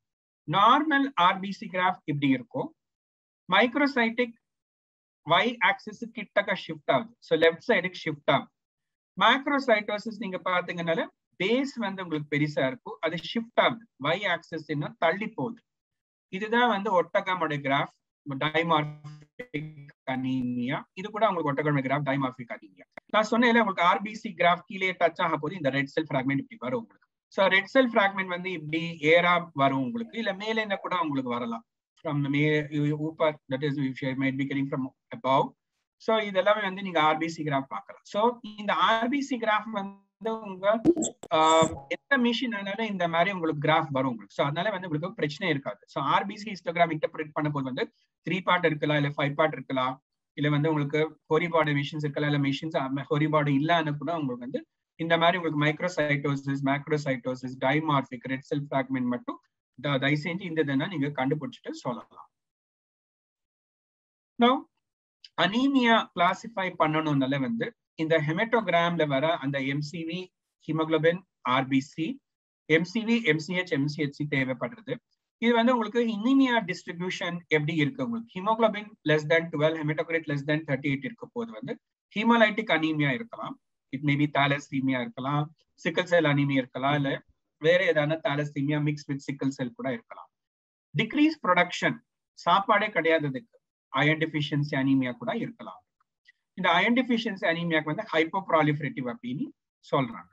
Speaker 1: நார்மல் ஆர்பிசி கிராஃப் இப்படி இருக்கும் மைக்ரோசைட்டிக் y ஆக்சிஸ் கிட்டக்க ஷிஃப்ட் ஆகுது ஸோ லெஃப்ட் சைடுக்கு ஷிஃப்ட் ஆகும் மேக்ரோசைட்டோசிஸ் நீங்க பாத்தீங்கன்னால பேஸ் வந்து உங்களுக்கு பெருசா இருக்கும் அது ஷிஃப்ட் ஆகுது y ஆக்சிஸ் இன்னும் தள்ளி போகுது இதுதான் வந்து ஒட்டகமோட கிராஃப் டைமார்பிக் அனீமியா இது கூட உங்களுக்கு ஒட்டகமோட கிராஃப் டைமார்பிக் அனீமியா நான் சொன்னேன் உங்களுக்கு ஆர்பிசி கிராஃப் கீழே டச் ஆக போது இந்த ரெட் செல் ஃபிராக்மெண்ட் இப்படி வரும் உங்களுக்கு ஸோ ரெட் செல் ஃபிராக்மெண்ட் வந்து இப்படி ஏரா வரும் உங்களுக்கு இல்ல மேலே என்ன கூட உங்களுக்கு வரலாம் from may upper that is might be getting from above so இதெல்லாமே வந்து நீங்க ஆர்பிசி கிராஃப் பார்க்கலாம் ஸோ இந்த ஆர்பிசி கிராஃப் வந்து உங்க எந்த மிஷின் ஆனாலும் இந்த மாதிரி உங்களுக்கு கிராஃப் வரும் உங்களுக்கு ஸோ அதனால வந்து உங்களுக்கு பிரச்சனை இருக்காது ஸோ ஆர்பிசி ஹிஸ்டோகிராம் இன்டர்பிரேட் பண்ணும்போது வந்து த்ரீ பார்ட் இருக்கலாம் இல்ல ஃபைவ் பார்ட் இருக்கலாம் இல்ல வந்து உங்களுக்கு ஹோரிபாடு மிஷின்ஸ் இருக்கலாம் இல்ல மிஷின்ஸ் ஹோரிபாடு இல்லான்னு கூட உங்களுக்கு வந்து இந்த மாதிரி உங்களுக்கு microcytosis macrocytosis dimorphic red cell fragment மட்டும் தயவு செஞ்சு இந்த இதுனா நீங்க கண்டுபிடிச்சிட்டு சொல்லலாம் அனீமியா கிளாசிஃபை பண்ணணும்னால வந்து இந்த ஹெமட்டோகிராம்ல வர அந்த MCV haemoglobin RBC MCV MCH MCHC தேவைப்படுறது இது வந்து உங்களுக்கு இனிமியா டிஸ்ட்ரிபியூஷன் எப்படி இருக்கு உங்களுக்கு haemoglobin less than twelve haematocrit less than thirty eight இருக்க போது வந்து ஹீமோலைட்டிக் அனீமியா இருக்கலாம் இட் மேபி தாலசீமியா இருக்கலாம் சிக்கல் செல் அனீமியா இருக்கலாம் இல்ல வேற ஏதான தாலசீமியா மிக்ஸ் வித் சிக்கல் செல் கூட இருக்கலாம் டிக்ரீஸ் ப்ரொடக்ஷன் சாப்பாடே கிடையாததுக்கு அயன் டிஃபிஷியன்சி அனீமியா கூட இருக்கலாம் இந்த அயன் டிஃபிஷியன்சி அனீமியாக்கு வந்து ஹைப்போப்ராலிஃபரேட்டிவ் அப்படின்னு சொல்றாங்க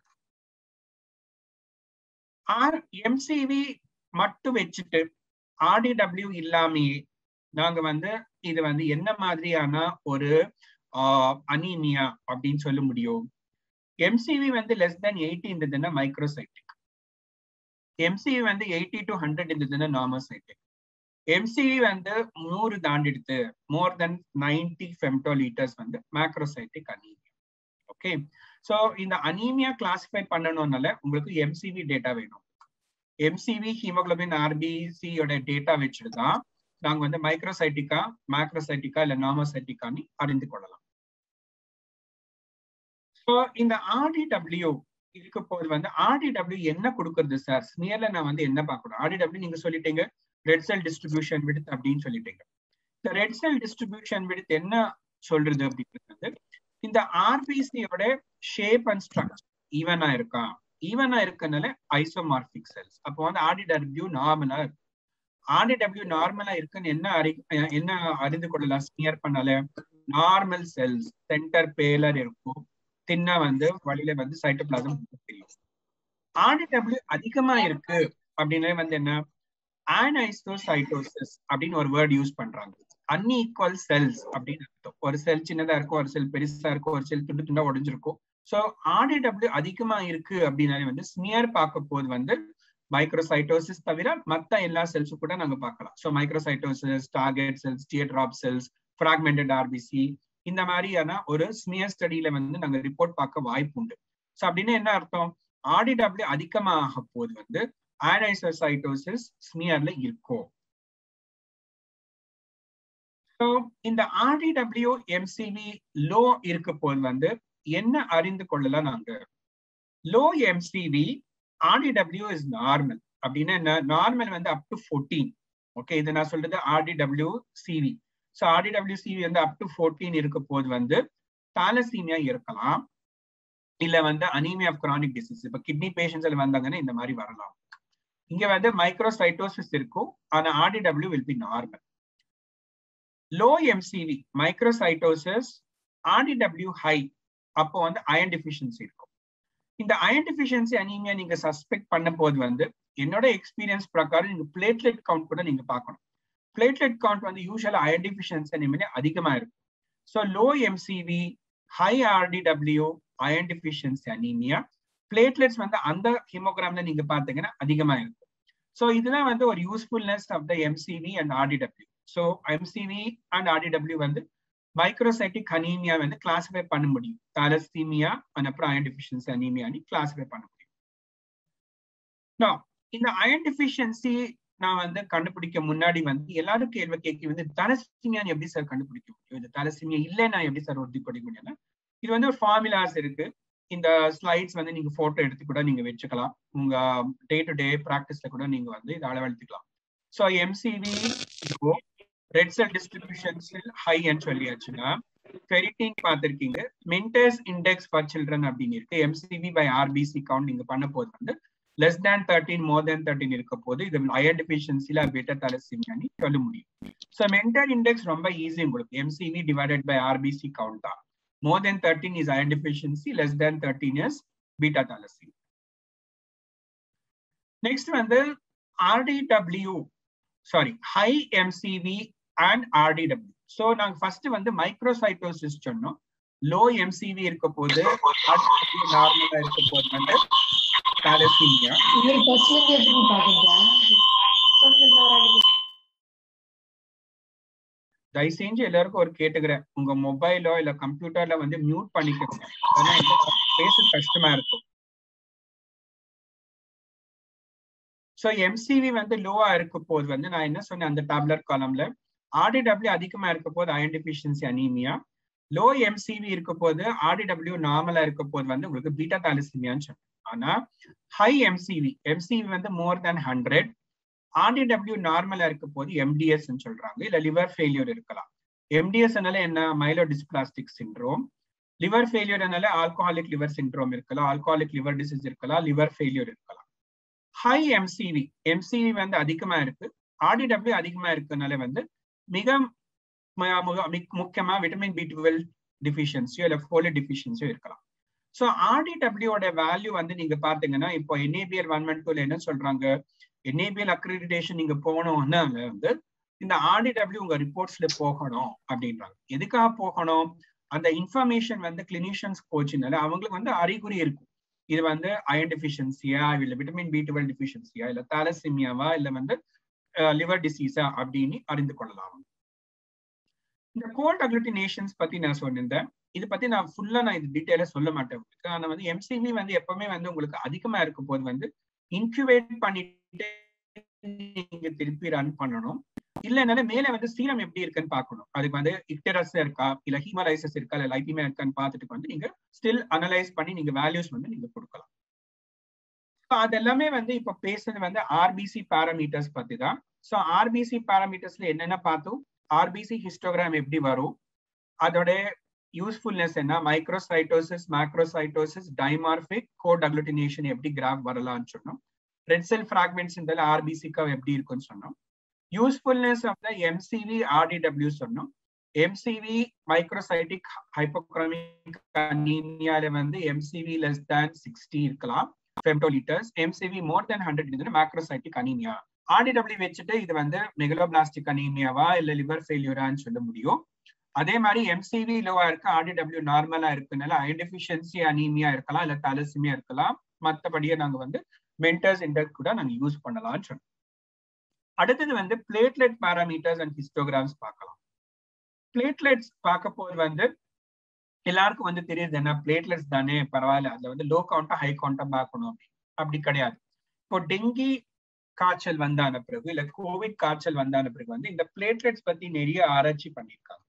Speaker 1: ஆர் எம்சிவி மட்டும் வச்சுட்டு ஆர்டிடபிள்யூ இல்லாமையே நாங்க வந்து இது வந்து என்ன மாதிரியான ஒரு அனீமியா அப்படின்னு சொல்ல முடியும் எம்சிவி வந்து லெஸ் தென் எயிட்டி இருந்ததுன்னா மைக்ரோசைட்டிக் எம்சிவி வந்து எயிட்டி டு ஹண்ட்ரட் இருந்ததுன்னா நார்மோசைட்டிக் எம்சிவி வந்து நூறு தாண்டிடுத்து more than ninety femtolitres வந்து மேக்ரோசைட்டிக் அனீமியா ஓகே ஸோ இந்த அனீமியா கிளாசிஃபை பண்ணணும்னால உங்களுக்கு எம்சிவி டேட்டா வேணும் எம்சிவி ஹீமோகுளோபின் ஆர்பிசியோட டேட்டா வச்சுட்டு தான் நாங்க வந்து மைக்ரோசைட்டிக்கா மேக்ரோசைட்டிக்கா இல்ல நாமோசைட்டிக்கான்னு அறிந்து கொள்ளலாம் ஸோ இந்த ஆர்டிடபிள்யூ இருக்க போது வந்து ஆர்டிடபிள்யூ என்ன கொடுக்கறது சார் ஸ்மியர்ல நான் வந்து என்ன பார்க்கணும் ஆர்டிடபிள்யூ நீங்க சொல்லிட்டீங்க ரெட் செல் டிஸ்ட்ரிபியூஷன் விடுத்து அப்படின்னு சொல்லிட்டீங்க இந்த ரெட் செல் டிஸ்ட்ரிபியூஷன் விடுத்து என்ன சொல்றது அப்படிங்கிறது இந்த ஆர்பிசியோட ஷேப் அண்ட் ஸ்ட்ரக்சர் ஈவனா இருக்கா ஈவனா இருக்கனால ஐசோமார்பிக் செல்ஸ் அப்போ வந்து ஆர்டிடபிள்யூ நார்மலா இருக்கு ஆர்டிடபிள்யூ நார்மலா இருக்குன்னு என்ன அறி என்ன அறிந்து கொள்ளலாம் ஸ்மியர் பண்ணால நார்மல் செல்ஸ் சென்டர் பேலர் இருக்கும் தின்னா வந்து வழியில வந்து சைட்டோபிளாசம் தெரியும் ஆர்டிடபிள்யூ அதிகமா இருக்கு அப்படின்னு வந்து என்ன ஆனைசோசைட்டோசிஸ் அப்படின்னு ஒரு வேர்ட் யூஸ் பண்றாங்க அன்இக்குவல் செல்ஸ் அப்படின்னு அர்த்தம் ஒரு செல் சின்னதா இருக்கும் ஒரு செல் பெருசா இருக்கும் ஒரு செல் துண்டு துண்டா உடஞ்சிருக்கும் ஸோ ஆர்டிடபிள்யூ அதிகமா இருக்கு அப்படின்னாலே வந்து ஸ்மியர் பார்க்க போது வந்து மைக்ரோசைட்டோசிஸ் தவிர மத்த எல்லா செல்ஸும் கூட நாங்க பார்க்கலாம் so microcytosis target cells teardrop cells fragmented RBC இந்த மாதிரியான ஒரு ஸ்மியர் ஸ்டடியில வந்து நாங்க ரிப்போர்ட் பார்க்க வாய்ப்பு உண்டு ஸோ அப்படின்னு என்ன அர்த்தம் ஆர்டிடபிள்யூ அதிகமாக போது வந்து ஆனைசோசைட்டோசிஸ் ஸ்மியர்ல இருக்கும் ஸோ இந்த ஆர்டிடபிள்யூ எம்சிவி லோ இருக்க போது வந்து என்ன அறிந்து கொள்ளலாம் நாங்க low MCV RDW is normal அப்படின்னா என்ன நார்மல் வந்து அப் டு ஃபோர்டீன் ஓகே இது நான் சொல்றது RDW CV so RDW CV வந்து அப் டு ஃபோர்டீன் இருக்க போது வந்து தாலசீமியா இருக்கலாம் இல்ல வந்து அனீமியா ஆஃப் கிரானிக் டிசீஸ் இப்ப கிட்னி பேஷண்ட்ஸ் வந்தாங்கன்னா இந்த மாதிரி வரலாம் இங்க வந்து மைக்ரோசைட்டோசிஸ் இருக்கும் ஆனா RDW will be normal low MCV microcytosis RDW high அப்போ வந்து அயன் டிஃபிஷியன்சி இருக்கும் இந்த அயன் டிஃபிஷியன்சி அனீமியா நீங்க சஸ்பெக்ட் பண்ண போது வந்து என்னோட எக்ஸ்பீரியன்ஸ் பிரகாரம் நீங்க பிளேட்லெட் கவுண்ட் கூட நீங்க பார்க்கணும் பிளேட்லெட் கவுண்ட் வந்து யூஸ்வலா அயன் டிஃபிஷியன்சி அனிமியா அதிகமா இருக்கும் so low MCV high RDW iron deficiency anaemia platelets வந்து அந்த ஹிமோகிராம்ல நீங்க பாத்தீங்கன்னா அதிகமா இருக்கும் ஸோ இதெல்லாம் வந்து ஒரு usefulness of the MCV and RDW so MCV and RDW வந்து மைக்ரோசைட்டிக் அனீமியா வந்து கிளாசிஃபை பண்ண முடியும் தாலசீமியா அப்புறம் அயன் டிஃபிஷியன்சி அனீமியான்னு கிளாசிஃபை பண்ண முடியும் இந்த அயன் டிஃபிஷியன்சி நான் வந்து கண்டுபிடிக்க முன்னாடி வந்து எல்லாரும் கேள்வி கேட்க வந்து தலசீமியான்னு எப்படி சார் கண்டுபிடிக்க முடியும் இந்த தலசீமியா இல்லை நான் எப்படி சார் உறுதிப்படுத்த முடியும்னா இது வந்து ஒரு ஃபார்முலாஸ் இருக்கு இந்த ஸ்லைட்ஸ் வந்து நீங்க போட்டோ எடுத்து கூட நீங்க வச்சுக்கலாம் உங்க டே டு டே ப்ராக்டிஸ்ல கூட நீங்க வந்து இதை அளவெடுத்துக்கலாம் so MCV red cell distributions ஹைன்னு சொல்லியாச்சுன்னா ஃபெரிட்டின் பார்த்திருக்கீங்க மென்டர்ஸ் இண்டெக்ஸ் ஃபார் சில்ட்ரன் அப்படின்னு இருக்கு எம்சிவி பை ஆர்பிசி கவுண்ட் நீங்க பண்ண போது வந்து less than thirteen more than thirteen இருக்க போது இது அயர் டிஃபிஷியன்சில பெட்டர் தலசிமியானி சொல்ல முடியும் ஸோ மென்டர் இண்டெக்ஸ் ரொம்ப ஈஸி உங்களுக்கு MCV divided by RBC count தான் more than thirteen is iron deficiency less than thirteen is beta thalassaemia next வந்து RDW sorry high MCV and RDW so நாங்க first வந்து microcytosis சொன்னோம் low MCV இருக்க போது நார்மலா இருக்க போது வந்து தாலசீமியா
Speaker 2: இவர் ஃபர்ஸ்ட்ல இருந்து எப்படி பாக்குறா
Speaker 1: தயவு செஞ்சு எல்லாருக்கும் ஒரு கேட்டுக்கிறேன் உங்க மொபைலோ இல்ல கம்ப்யூட்டர்ல வந்து மியூட் பண்ணிக்கோங்க ஏன்னா பேச கஷ்டமா இருக்கும் ஸோ எம்சிவி வந்து லோவா இருக்க போது வந்து நான் என்ன சொன்னேன் அந்த டேப்லெட் காலம்ல ஆர்டிடபிள்யூ அதிகமா இருக்க போது iron deficiency anaemia low MCV இருக்க போது ஆர்டிடபிள்யூ நார்மலா இருக்க போது வந்து உங்களுக்கு பீட்டா தாலிசிமியான்னு சொன்னேன் ஆனா ஹை எம்சிவி எம்சிவி வந்து மோர் தேன் ஹண்ட்ரட் ஆர்டிடபிள்யூ நார்மலா இருக்க போது எம்டிஎஸ் சொல்றாங்க இல்ல லிவர் ஃபெயிலியர் இருக்கலாம் எம்டிஎஸ் என்ன மைலோ டிஸ்பிளாஸ்டிக் சிண்ட்ரோம் லிவர் ஃபெயிலியர்னால ஆல்கோஹாலிக் லிவர் சிண்ட்ரோம் இருக்கலாம் ஆல்கோஹாலிக் லிவர் டிசீஸ் இருக்கலாம் லிவர் ஃபெயிலியர் இருக்கலாம் ஹை எம்சிவி எம்சிவி வந்து அதிகமா இருக்கு ஆர்டிடபிள்யூ அதிகமா இருக்கனால வந்து மிக முக்கியமா விட்டமின் பி டுவெல் டிஃபிஷியன்சியோ இல்ல ஃபோலிக் டிஃபிஷியன்சியோ இருக்கலாம் ஸோ ஆர்டிடபிள்யூட வேல்யூ வந்து நீங்க பாத்தீங்கன்னா இப்போ என்ஏபிஎல் ஒன் ஒன் டூல என்ன சொல்றாங்க என்ஏபிஎல் அக்ரிடிடேஷன் நீங்க போகணும்னா வந்து இந்த ஆர்டிடபிள்யூ உங்க ரிப்போர்ட்ஸ்ல போகணும் அப்படின்றாங்க எதுக்காக போகணும் அந்த இன்ஃபர்மேஷன் வந்து கிளினிஷியன்ஸ் போச்சுனால அவங்களுக்கு வந்து அறிகுறி இருக்கும் இது வந்து அயன் டிஃபிஷியன்சியா இல்ல விட்டமின் பி டுவெல் டிஃபிஷியன்சியா இல்ல தாலசிமியாவா இல்ல வந்து லிவர் டிசீஸா அப்படின்னு அறிந்து கொள்ளலாம் இந்த கோல்ட் அக்ளுட்டினேஷன்ஸ் பத்தி நான் சொன்னிருந்தேன் இது பத்தி நான் ஃபுல்லா நான் இது டீட்டெயிலா சொல்ல மாட்டேன் உங்களுக்கு ஆனா வந்து எம்சிவி வந்து எப்பவுமே வந்து உங்களுக்கு அதிகமா இருக்கும் போது வந்து இன்குபேட் பண்ணிட்டு நீங்க திருப்பி ரன் பண்ணணும் இல்லைனால மேல வந்து சீரம் எப்படி இருக்குன்னு பார்க்கணும் அதுக்கு வந்து இக்டரஸ் இருக்கா இல்ல ஹீமலைசஸ் இருக்கா இல்ல லைட்டிமா இருக்கான்னு பார்த்துட்டு வந்து நீங்க ஸ்டில் அனலைஸ் பண்ணி நீங்க வேல்யூஸ் வந்து நீங்க கொடுக்கலாம் அது எல்லாமே வந்து இப்ப பேசுறது வந்து ஆர்பிசி பேராமீட்டர்ஸ் பத்தி தான் ஸோ ஆர்பிசி பேராமீட்டர்ஸ்ல என்னென்ன பார்த்தோம் ஆர்பிசி ஹிஸ்டோகிராம் எப்படி வரும் அதோட யூஸ்ஃபுல்னஸ் என்ன microcytosis macrocytosis dimorphic cold agglutination எப்படி கிராஃப் வரலாம்னு சொன்னோம் ரெட் செல் ஃபிராக்மெண்ட்ஸ் இந்த ஆர்பிசிக்கா எப்படி இருக்குன்னு சொன்னோம் usefulness of the MCV RDW சொன்னோம் எம்சிவி மைக்ரோசைட்டிக் ஹைப்போக்ரமிக் அனீமியால வந்து எம்சிவி லெஸ் தேன் சிக்ஸ்டி இருக்கலாம் ஃபெம்டோலிட்டர்ஸ் எம்சிவி மோர் தேன் ஹண்ட்ரட் இருந்தது மேக்ரோசைட்டிக் அனீமியா ஆர்டிடபிள்யூ வச்சுட்டு இது வந்து மெகலோபிளாஸ்டிக் அனீமியாவா இல்ல லிவர் ஃபெயிலியரான்னு சொல்ல முடியும் அதே மாதிரி எம்சிவி லோவா இருக்கு ஆர்டிடபிள்யூ நார்மலா இருக்குனால ஐடெஃபிஷியன்சி அனீமியா இருக்கலாம் இல்ல தலசிமியா இருக்கலாம் மற்றபடியே நாங்க வந்து மென்டர்ஸ் இண்டெக்ஸ் கூட நாங்க யூஸ் பண்ணலாம்னு சொன்னோம் அடுத்தது வந்து பிளேட்லெட் பேராமீட்டர்ஸ் அண்ட் ஹிஸ்டோகிராம்ஸ் பார்க்கலாம் பிளேட்லெட்ஸ் பார்க்க போது வந்து எல்லாருக்கும் வந்து தெரியுது என்ன பிளேட்லெட்ஸ் தானே பரவாயில்ல அதுல வந்து லோ கவுண்டா ஹை கவுண்டா பார்க்கணும் அப்படி அப்படி கிடையாது இப்போ டெங்கி காய்ச்சல் வந்தான பிறகு இல்ல கோவிட் காய்ச்சல் வந்தான பிறகு வந்து இந்த பிளேட்லெட்ஸ் பத்தி நிறைய ஆராய்ச்சி பண்ணியிருக்காங்க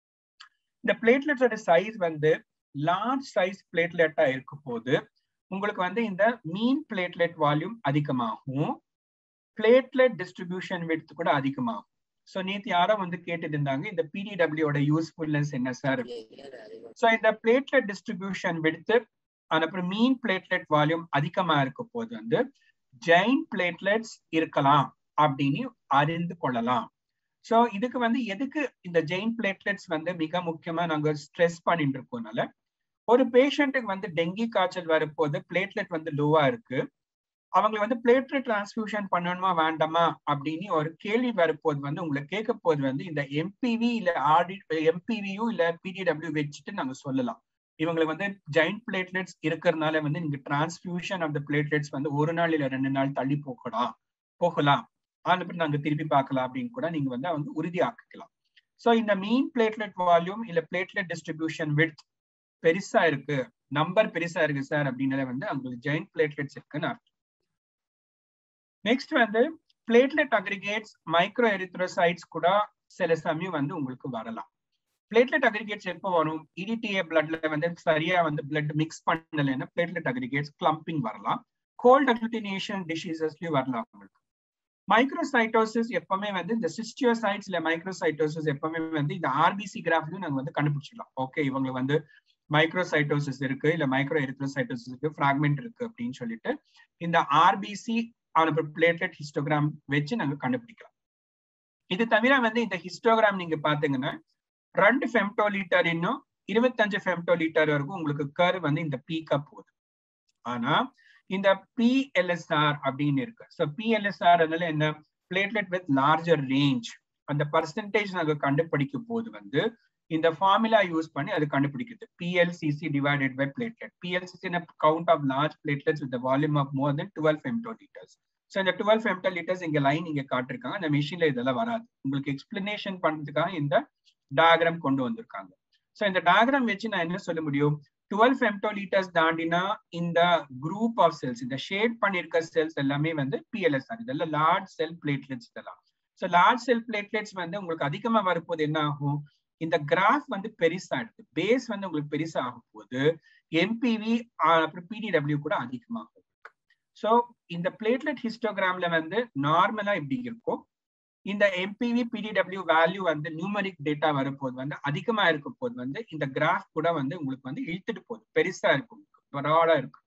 Speaker 1: இந்த பிளேட்லெட்ஸோட சைஸ் வந்து லார்ஜ் சைஸ் பிளேட்லெட்டா இருக்கும் போது உங்களுக்கு வந்து இந்த மீன் பிளேட்லெட் வால்யூம் அதிகமாகும் பிளேட்லெட் டிஸ்ட்ரிபியூஷன் வித் கூட அதிகமாகும் ஸோ நேற்று யாரோ வந்து கேட்டுட்டு இருந்தாங்க இந்த பிடிடபிள்யூட யூஸ்ஃபுல்னஸ் என்ன சார் ஸோ இந்த பிளேட்லெட் டிஸ்ட்ரிபியூஷன் விடுத்து அப்புறம் மீன் பிளேட்லெட் வால்யூம் அதிகமா இருக்க போது வந்து ஜெயின் பிளேட்லெட்ஸ் இருக்கலாம் அப்படின்னு அறிந்து கொள்ளலாம் ஸோ இதுக்கு வந்து எதுக்கு இந்த ஜெயின் பிளேட்லெட்ஸ் வந்து மிக முக்கியமா நாங்க ஸ்ட்ரெஸ் பண்ணிட்டு இருக்கோம்னால ஒரு பேஷண்ட்டுக்கு வந்து டெங்கி காய்ச்சல் வரப்போது பிளேட்லெட் வந்து லோவா இருக்கு அவங்களுக்கு வந்து பிளேட்லெட் டிரான்ஸ்ஃபியூஷன் பண்ணணுமா வேண்டாமா அப்படின்னு ஒரு கேள்வி வரப்போது வந்து உங்களை கேட்க போது வந்து இந்த எம்பிவி இல்ல ஆடி எம்பிவியும் இல்ல பிடிடபிள்யூ வச்சுட்டு நாங்க சொல்லலாம் இவங்களுக்கு வந்து ஜெயிண்ட் பிளேட்லெட்ஸ் இருக்கிறதுனால வந்து நீங்க டிரான்ஸ்ஃபியூஷன் ஆஃப் த பிளேட்லெட்ஸ் வந்து ஒரு நாள் இல்ல ரெண்டு நாள் தள்ளி போகலாம் போகலாம் அதுக்கப்புறம் நாங்க திருப்பி பார்க்கலாம் அப்படின்னு கூட நீங்க வந்து வந்து உறுதியாக்கிக்கலாம் ஸோ இந்த மீன் பிளேட்லெட் வால்யூம் இல்ல பிளேட்லெட் டிஸ்ட்ரிபியூஷன் வித் பெருசா இருக்கு நம்பர் பெருசா இருக்கு சார் அப்படின்னால வந்து அவங்களுக்கு ஜெயிண்ட் பிளேட்லெட்ஸ் இருக்குன்னு அர்த்தம் நெக்ஸ்ட் வந்து பிளேட்லெட் அக்ரிகேட்ஸ் மைக்ரோ எரித்ரோசைட்ஸ் கூட சில சமயம் வந்து உங்களுக்கு வரலாம் பிளேட்லெட் அக்ரிகேட்ஸ் எப்போ வரும் இடிடிஏ பிளட்ல வந்து சரியா வந்து பிளட் மிக்ஸ் பண்ணலைன்னா பிளேட்லெட் அக்ரிகேட்ஸ் கிளம்பிங் வரலாம் கோல்ட் அக்ளுட்டினேஷன் டிசீசஸ்லயும் வரலாம் உங்களுக்கு மைக்ரோசைட்டோசிஸ் எப்பவுமே வந்து இந்த சிஸ்டியோசைட்ஸ் இல்ல மைக்ரோசைட்டோசிஸ் எப்பவுமே வந்து இந்த ஆர்பிசி கிராஃப்லயும் நாங்க வந்து கண்டுபிடிச்சிடலாம் ஓகே இவங்களுக்கு வந்து மைக்ரோசைட்டோசிஸ் இருக்கு இல்ல மைக்ரோ எரித்ரோசைட்டோசிஸ் இருக்கு ஃபிராக்மெண்ட் இருக்கு அப்படின்னு சொல்லிட்டு இந்த ஆர்பிசி பிளேட்லெட் ஹிஸ்டோகிராம் வச்சு நாங்க கண்டுபிடிக்கலாம் இது தவிர வந்து இந்த ஹிஸ்டோகிராம் நீங்க பாத்தீங்கன்னா ரெண்டு ஃபெம்டோலீட்டர் இன்னும் இருபத்தஞ்சு ஃபெம்டோலீட்டர் வரைக்கும் உங்களுக்கு கர் வந்து இந்த பீக்கா போகுது ஆனா இந்த பிஎல்எஸ்ஆர் அப்படின்னு இருக்கு ஸோ பிஎல்எஸ்ஆர் அதனால என்ன பிளேட்லெட் வித் லார்ஜர் ரேஞ்ச் அந்த பர்சன்டேஜ் நாங்க கண்டுபிடிக்கும் போது வந்து இந்த ஃபார்முலா யூஸ் பண்ணி அது கண்டுபிடிக்குது PLCC divided by platelet PLCC count of large platelets with volume of more than twelve femtolitres so இந்த டுவெல் ஃபெம்டோலீட்டர்ஸ் இங்க லைன் இங்க காட்டிருக்காங்க அந்த மிஷின்ல இதெல்லாம் வராது உங்களுக்கு எக்ஸ்பிளனேஷன் பண்றதுக்காக இந்த டயக்ராம் கொண்டு வந்திருக்காங்க ஸோ இந்த டயக்ராம் வச்சு நான் என்ன சொல்ல முடியும் டுவெல் ஃபெம்டோலீட்டர்ஸ் தாண்டினா இந்த குரூப் ஆஃப் செல்ஸ் இந்த ஷேட் பண்ணிருக்க செல்ஸ் எல்லாமே வந்து பிஎல்எஸ்ஆர் இதெல்லாம் லார்ஜ் செல் பிளேட்லெட்ஸ் இதெல்லாம் ஸோ லார்ஜ் செல் பிளேட்லெட்ஸ் வந்து உங்களுக்கு அதிகமா வரப்போது என்ன ஆகும் இந்த கிராஃப் வந்து பெருசா எடுத்து பேஸ் வந்து உங்களுக்கு பெருசா ஆகும் போது எம்பிவி அப்புறம் பிடிடபிள்யூ கூட அதிகமாகும் ஸோ இந்த பிளேட்லெட் ஹிஸ்டோகிராம்ல வந்து நார்மலா இப்படி இருக்கும் இந்த எம்பிவி பிடிடபிள்யூ வேல்யூ வந்து நியூமரிக் டேட்டா வரும்போது வந்து அதிகமா இருக்கும் போது வந்து இந்த கிராஃப் கூட வந்து உங்களுக்கு வந்து இழுத்துட்டு போகுது பெருசா இருக்கும் ப்ராடா இருக்கும்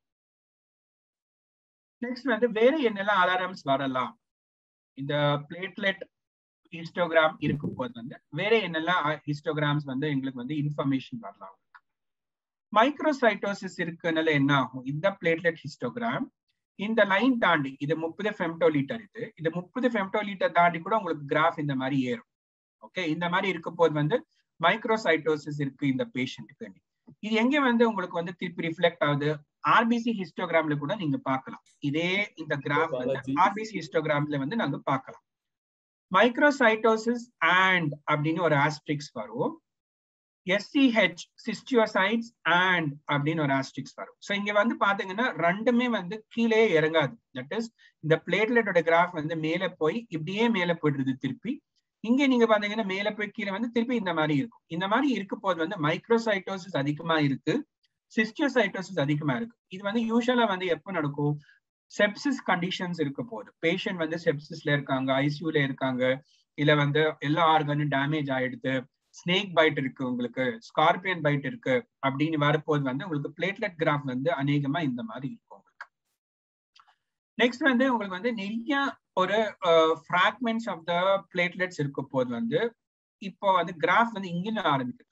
Speaker 1: நெக்ஸ்ட் வந்து வேற என்னெல்லாம் அலாரம்ஸ் வரலாம் இந்த பிளேட்லெட் ஹிஸ்டோகிராம் இருக்கும் போது வந்து வேற என்னெல்லாம் ஹிஸ்டோகிராம்ஸ் வந்து எங்களுக்கு வந்து இன்ஃபர்மேஷன் வரலாம் மைக்ரோசைட்டோசிஸ் இருக்குனால என்ன ஆகும் இந்த பிளேட்லெட் ஹிஸ்டோகிராம் இந்த லைன் தாண்டி இது முப்பது ஃபெம்டோலீட்டர் இது இது முப்பது ஃபெம்டோலீட்டர் தாண்டி கூட உங்களுக்கு கிராஃப் இந்த மாதிரி ஏறும் ஓகே இந்த மாதிரி இருக்கும் போது வந்து மைக்ரோசைட்டோசிஸ் இருக்கு இந்த பேஷண்ட்டுக்கு இது எங்க வந்து உங்களுக்கு வந்து திருப்பி ரிஃப்ளெக்ட் ஆகுது ஆர்பிசி ஹிஸ்டோகிராம்ல கூட நீங்க பார்க்கலாம் இதே இந்த கிராஃப் வந்து ஆர்பிசி ஹிஸ்டோகிராம்ல வந்து நாங்க பார்க்கலாம் மைக்ரோசைட்டோசிஸ் அண்ட் அப்படின்னு ஒரு ஆஸ்ட்ரிக்ஸ் வரும் எஸ்சிஹெச் சிஸ்டியோசைட்ஸ் அண்ட் அப்படின்னு ஒரு ஆஸ்ட்ரிக்ஸ் வரும் ஸோ இங்க வந்து பாத்தீங்கன்னா ரெண்டுமே வந்து கீழே இறங்காது தட் இஸ் இந்த பிளேட்லெட்டோட கிராஃப் வந்து மேலே போய் இப்படியே மேலே போயிடுது திருப்பி இங்க நீங்க பாத்தீங்கன்னா மேலே போய் கீழே வந்து திருப்பி இந்த மாதிரி இருக்கும் இந்த மாதிரி இருக்கும் போது வந்து மைக்ரோசைட்டோசிஸ் அதிகமா இருக்கு சிஸ்டியோசைட்டோசிஸ் அதிகமா இருக்கு இது வந்து யூஸ்வலா வந்து எப்போ நடக்கும் செப்சிஸ் கண்டிஷன்ஸ் இருக்க போது பேஷண்ட் வந்து செப்சிஸ்ல இருக்காங்க ஐசியூல இருக்காங்க இல்ல வந்து எல்லா ஆர்கனும் டேமேஜ் ஆயிடுது ஸ்னேக் பைட் இருக்கு உங்களுக்கு ஸ்கார்பியன் பைட் இருக்கு அப்படின்னு வரப்போது வந்து உங்களுக்கு பிளேட்லெட் கிராஃப் வந்து அநேகமா இந்த மாதிரி இருக்கும் உங்களுக்கு நெக்ஸ்ட் வந்து உங்களுக்கு வந்து நிறைய ஒரு ஃப்ராக்மெண்ட்ஸ் ஆஃப் த பிளேட்லெட்ஸ் இருக்க போது வந்து இப்போ வந்து கிராஃப் வந்து இங்கிருந்து ஆரம்பிக்குது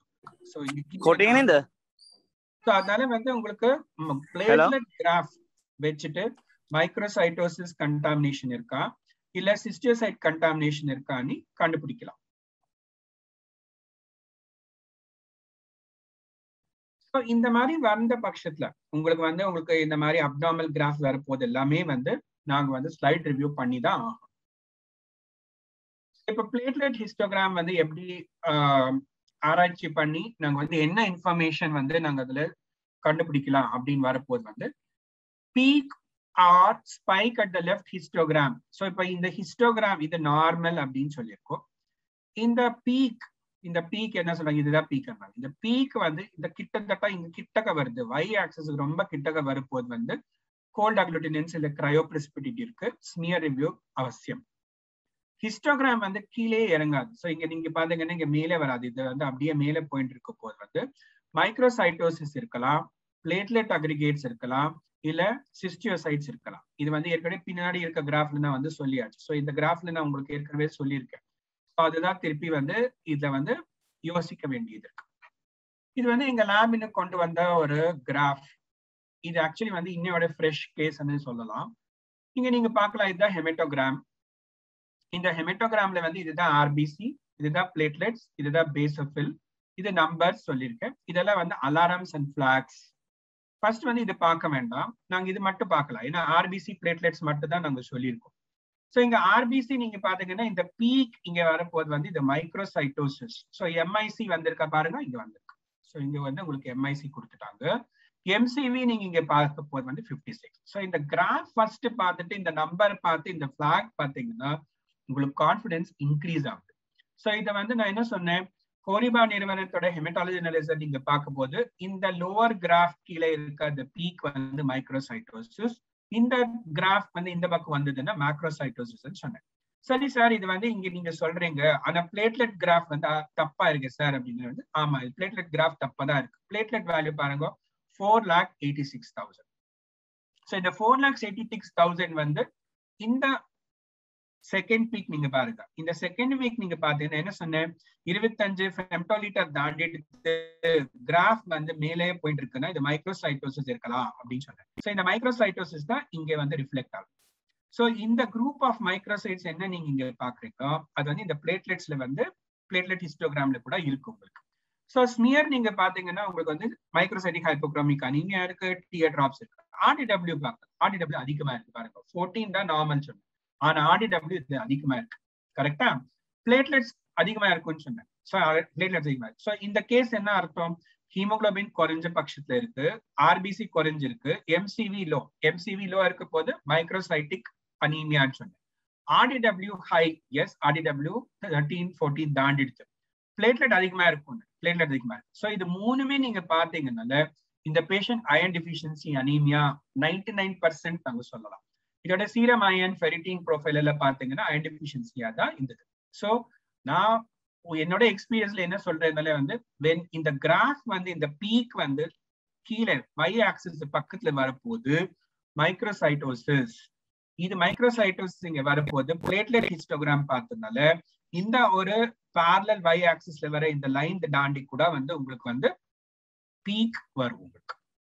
Speaker 1: ஸோ ஸோ அதனால வந்து உங்களுக்கு பிளேட்லெட் கிராஃப் வச்சுட்டு மைக்ரோசைட்டோசிஸ் கண்டாமினேஷன் இருக்கா இல்ல சிஸ்டியோசைட் கண்டாமினேஷன் இருக்கான்னு கண்டுபிடிக்கலாம் ஸோ இந்த மாதிரி வந்த பட்சத்துல உங்களுக்கு வந்து உங்களுக்கு இந்த மாதிரி அப்டாமல் கிராஃப் வரப்போது எல்லாமே வந்து நாங்க வந்து ஸ்லைட் ரிவ்யூ பண்ணி தான் ஆகும் இப்போ பிளேட்லெட் ஹிஸ்டோகிராம் வந்து எப்படி ஆராய்ச்சி பண்ணி நாங்க வந்து என்ன இன்ஃபர்மேஷன் வந்து நாங்க அதுல கண்டுபிடிக்கலாம் அப்படின்னு வரப்போது வந்து peak or spike at the left histogram so இப்போ இந்த ஹிஸ்டோகிராம் இது நார்மல் அப்படின்னு சொல்லியிருக்கோம் இந்த பீக் இந்த பீக் என்ன சொல்றாங்க இதுதான் பீக் இந்த பீக் வந்து இந்த கிட்டத்தட்ட இங்க கிட்டக்க வருது வை ஆக்சஸுக்கு ரொம்ப கிட்டக்க வரும்போது வந்து கோல்ட் அக்ளூட்டினன்ஸ் இல்ல கிரையோபிரிசிபிலிட்டி இருக்கு ஸ்மியர் ரிவ்யூ அவசியம் ஹிஸ்டோகிராம் வந்து கீழே இறங்காது ஸோ இங்க நீங்க பாத்தீங்கன்னா இங்க மேலே வராது இது வந்து அப்படியே மேலே போயிட்டு இருக்க போது வந்து மைக்ரோசைட்டோசிஸ் இருக்கலாம் பிளேட்லெட் அக்ரிகேட்ஸ் இருக்கலாம் இல்ல சிஸ்டியோசைட்ஸ் இருக்கலாம் இது வந்து ஏற்கனவே பின்னாடி இருக்க கிராஃப்ல நான் வந்து சொல்லியாச்சு ஸோ இந்த கிராஃப்ல நான் உங்களுக்கு ஏற்கனவே சொல்லியிருக்கேன் அதுதான் திருப்பி வந்து இதுல வந்து யோசிக்க வேண்டியது இருக்கு இது வந்து எங்க லேப் இன்னும் கொண்டு வந்த ஒரு கிராஃப் இது ஆக்சுவலி வந்து இன்னையோட ஃப்ரெஷ் கேஸ் சொல்லலாம் இங்க நீங்க பார்க்கலாம் இதுதான் ஹெமெட்டோகிராம் இந்த ஹெமெட்டோகிராம்ல வந்து இதுதான் ஆர்பிசி இதுதான் பிளேட்லெட்ஸ் இதுதான் பேசோஃபில் இது நம்பர்ஸ் சொல்லியிருக்கேன் இதெல்லாம் வந்து அலாரம்ஸ் அண்ட் பிளாக்ஸ் ஃபர்ஸ்ட் வந்து இது பார்க்க வேண்டாம் நாங்க இது மட்டும் பார்க்கலாம் ஏன்னா ஆர்பிசி பிளேட்லெட்ஸ் மட்டும் தான் நாங்க சொல்லியிருக்கோம் ஸோ இங்க ஆர்பிசி நீங்க பாத்தீங்கன்னா இந்த பீக் இங்க வரப்போது வந்து இந்த மைக்ரோசைட்டோசிஸ் ஸோ எம்ஐசி வந்திருக்க பாருங்க இங்க வந்திருக்கு ஸோ இங்க வந்து உங்களுக்கு எம்ஐசி கொடுத்துட்டாங்க எம்சிவி நீங்க இங்க பார்க்க போது வந்து பிப்டி சிக்ஸ் ஸோ இந்த கிராஃப் ஃபர்ஸ்ட் பார்த்துட்டு இந்த நம்பர் பார்த்து இந்த பிளாக் பார்த்தீங்கன்னா உங்களுக்கு கான்ஃபிடன்ஸ் இன்க்ரீஸ் ஆகுது ஸோ இதை வந்து நான் என்ன சொன்னேன் கோரிபா நிறுவனத்தோட ஹெமட்டாலஜி அனாலிசர் நீங்க பார்க்கும்போது இந்த லோவர் கிராஃப் கீழே இருக்க அந்த பீக் வந்து மைக்ரோசைட்டோசிஸ் இந்த கிராஃப் வந்து இந்த பக்கம் வந்ததுன்னா மேக்ரோசைட்டோசிஸ் சொன்னேன் சரி சார் இது வந்து இங்க நீங்க சொல்றீங்க ஆனா பிளேட்லெட் கிராஃப் வந்து தப்பா இருக்கு சார் அப்படின்னு வந்து ஆமா இது பிளேட்லெட் கிராஃப் தப்பா தான் இருக்கு பிளேட்லெட் வேல்யூ பாருங்க four lakh eighty six thousand so இந்த four lakhs eighty six thousand வந்து இந்த செகண்ட் வீக் நீங்க பாருங்க இந்த செகண்ட் வீக் நீங்க பாத்தீங்கன்னா என்ன சொன்னேன் இருபத்தஞ்சு ஃபெம்டோலிட்டர் தாண்டிட்டு கிராஃப் வந்து மேலே போயிட்டு இருக்குன்னா இது மைக்ரோசைட்டோசிஸ் இருக்கலாம் அப்படின்னு சொன்னேன் ஸோ இந்த மைக்ரோசைட்டோசிஸ் தான் இங்க வந்து ரிஃப்ளெக்ட் ஆகும் ஸோ இந்த குரூப் ஆஃப் மைக்ரோசைட்ஸ் என்ன நீங்க இங்க பாக்குறீங்க அது வந்து இந்த பிளேட்லெட்ஸ்ல வந்து பிளேட்லெட் ஹிஸ்டோகிராம்ல கூட இருக்கு உங்களுக்கு ஸோ ஸ்மியர் நீங்க பாத்தீங்கன்னா உங்களுக்கு வந்து மைக்ரோசைட்டிக் ஹைப்போக்ரோமிக் அனீமியா இருக்கு டிஆர் ட்ராப்ஸ் இருக்கு ஆர்டிடபிள்யூ பார்க்க ஆர்டிடபிள்யூ அதிகமா இருக்கு பாருங்க ஃபோர்டீன் தான் நார்மல் சொன்னேன் ஆனா ஆர்டிடபிள்யூ இது அதிகமா இருக்கு கரெக்டா பிளேட்லெட்ஸ் அதிகமா இருக்கும்னு சொன்னேன் ஸோ பிளேட்லெட்ஸ் அதிகமா இருக்கு ஸோ இந்த கேஸ் என்ன அர்த்தம் ஹீமோகுளோபின் குறைஞ்ச பட்சத்துல இருக்கு ஆர்பிசி குறைஞ்சிருக்கு எம்சிவி லோ எம்சிவி லோ இருக்க போது மைக்ரோசைட்டிக் அனீமியான்னு சொன்னேன் RDW high is RDW thirteen fourteen தாண்டிடுச்சு பிளேட்லெட் அதிகமா இருக்கும் பிளேட்லெட் அதிகமா இருக்கு ஸோ இது மூணுமே நீங்க பாத்தீங்கன்னால இந்த patient iron deficiency anaemia ninety nine percent நாங்க சொல்லலாம் இதோட சீரம் அயன் ஃபெரிட்டின் ப்ரொஃபைல் எல்லாம் பாத்தீங்கன்னா அயன் டிஃபிஷியன்சியா தான் இருந்தது ஸோ நான் என்னோட எக்ஸ்பீரியன்ஸ்ல என்ன சொல்றதுனால வந்து வென் இந்த கிராஃப் வந்து இந்த பீக் வந்து கீழே வை ஆக்சிஸ் பக்கத்துல வரப்போது மைக்ரோசைட்டோசிஸ் இது மைக்ரோசைட்டோசிஸ் இங்க வரப்போது பிளேட்லெட் ஹிஸ்டோகிராம் பார்த்ததுனால இந்த ஒரு பேரலல் வை ஆக்சிஸ்ல வர இந்த லைன் தாண்டி கூட வந்து உங்களுக்கு வந்து பீக் வரும் உங்களுக்கு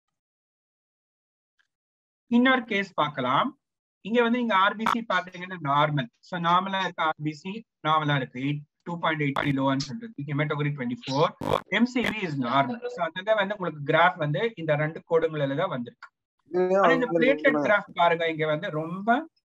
Speaker 1: இன்னொரு கேஸ் பார்க்கலாம் இங்க வந்து நீங்க ஆர்பிசி பாத்தீங்கன்னா நார்மல் ஸோ நார்மலா இருக்க ஆர்பிசி நார்மலா இருக்கு எயிட் டூ பாயிண்ட் எயிட் கிலோன்னு சொல்றது haematocrit twenty four MCV is normal so அதுதான் வந்து உங்களுக்கு கிராஃப் வந்து இந்த ரெண்டு கோடுங்களில தான் வந்திருக்கு ஆனா இந்த பிளேட்லெட் கிராஃப் பாருங்க இங்க வந்து ரொம்ப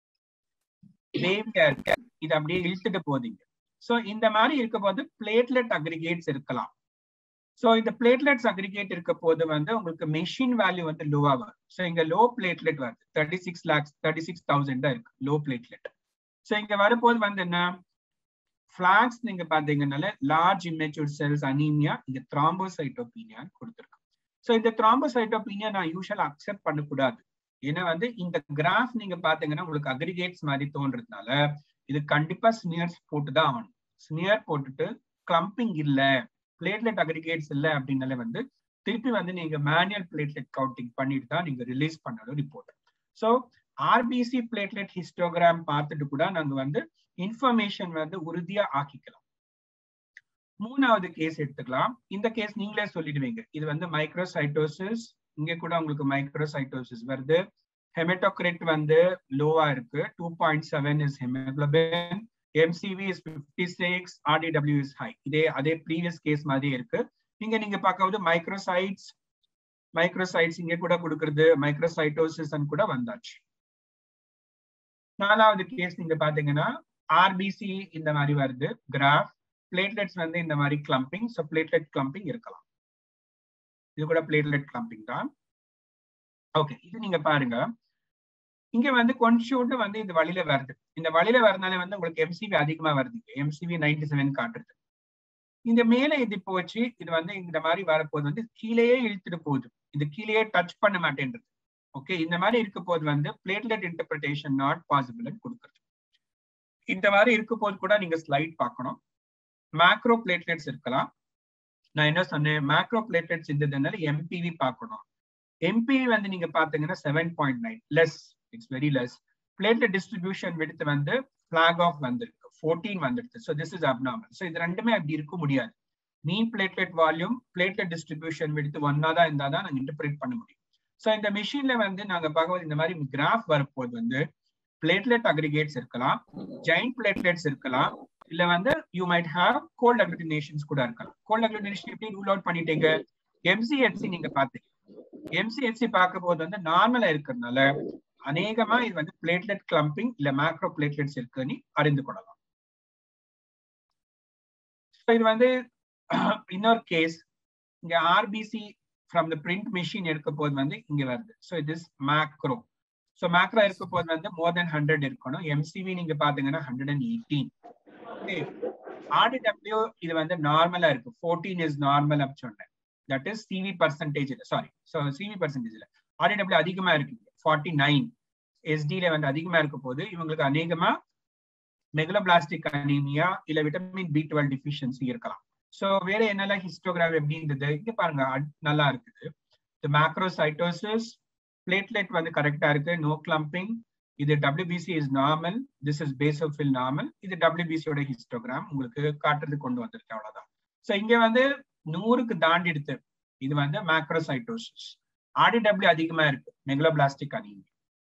Speaker 1: வேவியா இருக்கு இது அப்படியே இழுத்துட்டு போதீங்க சோ இந்த மாதிரி இருக்க போது பிளேட்லெட் அக்ரிகேட்ஸ் இருக்கலாம் சோ இந்த பிளேட்லெட்ஸ் அக்ரிகேட் இருக்க போது வந்து உங்களுக்கு மெஷின் வேல்யூ வந்து லோவா வரும் சோ இங்க லோ பிளேட்லெட் வருது thirty six lakhs thirty six thousand தான் இருக்கு லோ பிளேட்லெட் சோ இங்க வரும்போது வந்து என்ன பிளாக்ஸ் நீங்க பாத்தீங்கன்னால லார்ஜ் இம்மெச்சூர் செல்ஸ் அனீமியா இங்க த்ராம்போசைட்டோபீனியான்னு கொடுத்துருக்கு ஸோ இந்த த்ராம்போசைட்டோபீனியா நான் யூஸ்வல் அக்செப்ட் பண்ணக்கூடாது ஏன்னா வந்து இந்த கிராஃப் நீங்க பாத்தீங்கன்னா உங்களுக்கு அக்ரிகேட்ஸ் மாதிரி தோன்றதுனால இது கண்டிப்பா ஸ்மியர்ஸ் போட்டு தான் ஆகணும் ஸ்மியர் போட்டுட்டு கிளம்பிங் இல்ல பிளேட்லெட் அக்ரிகேட்ஸ் இல்ல அப்படின்னால வந்து திருப்பி வந்து நீங்க மேனுவல் பிளேட்லெட் கவுண்டிங் பண்ணிட்டு தான் நீங்க ரிலீஸ் பண்ணணும் report so RBC platelet histogram பார்த்துட்டு கூட நாங்க வந்து இன்ஃபர்மேஷன் வந்து உறுதியா ஆக்கிக்கலாம் மூணாவது கேஸ் எடுத்துக்கலாம் இந்த கேஸ் நீங்களே சொல்லிடுவீங்க இது வந்து மைக்ரோசைட்டோசிஸ் இங்க கூட உங்களுக்கு மைக்ரோசைட்டோசிஸ் வருது ஹெமட்டோக்ரிட் வந்து லோவா இருக்கு two point seven is haemoglobin MCV is fifty six RDW is high இதே அதே ப்ரீவியஸ் கேஸ் மாதிரி இருக்கு இங்க நீங்க பார்க்கும்போது மைக்ரோசைட்ஸ் மைக்ரோசைட்ஸ் இங்க கூட கொடுக்கறது மைக்ரோசைட்டோசிஸ் கூட வந்தாச்சு நாலாவது கேஸ் நீங்க பாத்தீங்கன்னா ஆர்பிசி இந்த மாதிரி வருது கிராஃப் பிளேட்லெட்ஸ் வந்து இந்த மாதிரி கிளம்பிங் ஸோ பிளேட்லெட் கிளம்பிங் இருக்கலாம் இது கூட பிளேட்லெட் கிளம்பிங் தான் ஓகே இது நீங்க பாருங்க இங்க வந்து கொஞ்சோண்டு வந்து இந்த வழியில வருது இந்த வழியில வரனால வந்து உங்களுக்கு எம்சிவி அதிகமா வருது எம்சிவி நைன்டி செவன் காட்டுறது இந்த மேல இது போச்சு இது வந்து இந்த மாதிரி வரப்போது வந்து கீழேயே இழுத்துட்டு போகுது இது கீழேயே டச் பண்ண மாட்டேன்றது ஓகே இந்த மாதிரி இருக்க போது வந்து பிளேட்லெட் இன்டர்பிரிட்டேஷன் நாட் பாசிபிள்னு கொடுக்குறது இந்த மாதிரி இருக்க போது கூட நீங்க ஸ்லைட் பார்க்கணும் மேக்ரோ பிளேட்லெட்ஸ் இருக்கலாம் நான் என்ன சொன்னேன் மேக்ரோ பிளேட்லெட்ஸ் இருந்ததுனால எம்பிவி பார்க்கணும் எம்பிவி வந்து நீங்க பாத்தீங்கன்னா seven point nine less it's very less platelet distribution width வந்து பிளாக் ஆஃப் வந்திருக்கு ஃபோர்டீன் வந்துடுது so this is abnormal so இது ரெண்டுமே அப்படி இருக்க முடியாது mean platelet volume platelet distribution width ஒன்னா தான் இருந்தால் தான் நாங்கள் இன்டர்பிரேட் பண்ண முடியும் ஸோ இந்த மிஷின்ல வந்து நாங்க பார்க்கும்போது இந்த மாதிரி கிராஃப் வரப்போது வந்து பிளேட்லெட் அக்ரிகேட்ஸ் இருக்கலாம் ஜெயின் பிளேட்லெட்ஸ் இருக்கலாம் இல்ல வந்து you might have cold agglutinations கூட இருக்கலாம் கோல்ட் அக்ரிடினேஷன் எப்படி ரூல் அவுட் பண்ணிட்டீங்க எம்சிஹெச்சி நீங்க பாத்தீங்க எம்சிஹெச்சி பார்க்கும் போது வந்து நார்மலா இருக்கிறதுனால அநேகமா இது வந்து பிளேட்லெட் கிளம்பிங் இல்ல மேக்ரோ பிளேட்லெட்ஸ் இருக்குன்னு அறிந்து கொள்ளலாம் இது வந்து இன்னொரு கேஸ் இங்க RBC from the print machine எடுக்க போது வந்து இங்க வருது so it is macro so macro இருக்க போது வந்து மோர் தென் ஹண்ட்ரட் இருக்கணும் எம்சிவி நீங்க பாத்தீங்கன்னா ஹண்ட்ரட் அண்ட் எயிட்டீன் ஆர்டிடபிள்யூ இது வந்து நார்மலா இருக்கு ஃபோர்டீன் இஸ் நார்மல் அப்படி சொன்னேன் that is CV percentage sorry so CV பர்சன்டேஜ்ல ஆர்டிடபிள்யூ அதிகமா இருக்கு ஃபார்ட்டி நைன் எஸ்டில வந்து அதிகமா இருக்க போது இவங்களுக்கு அநேகமா மெகலோபிளாஸ்டிக் அனீமியா இல்ல விட்டமின் பி டுவெல் டிஃபிஷியன்சி இருக்கலாம் சோ வேற என்னெல்லாம் ஹிஸ்டோகிராம் எப்படின்றது இங்க பாருங்க நல்லா இருக்குது இந்த மேக்ரோசைட்டோசிஸ் பிளேட்லெட் வந்து கரெக்டா இருக்கு நோ கிளம்பிங் இது WBC is normal this is basophil normal இது டபிள்யூபிசியோட ஹிஸ்டோகிராம் உங்களுக்கு காட்டுறது கொண்டு வந்திருக்கு அவ்வளவுதான் சோ இங்க வந்து நூறுக்கு தாண்டி எடுத்து இது வந்து மேக்ரோசைட்டோசிஸ் ஆர்டிடபிள்யூ அதிகமா இருக்கு megaloblastic anaemia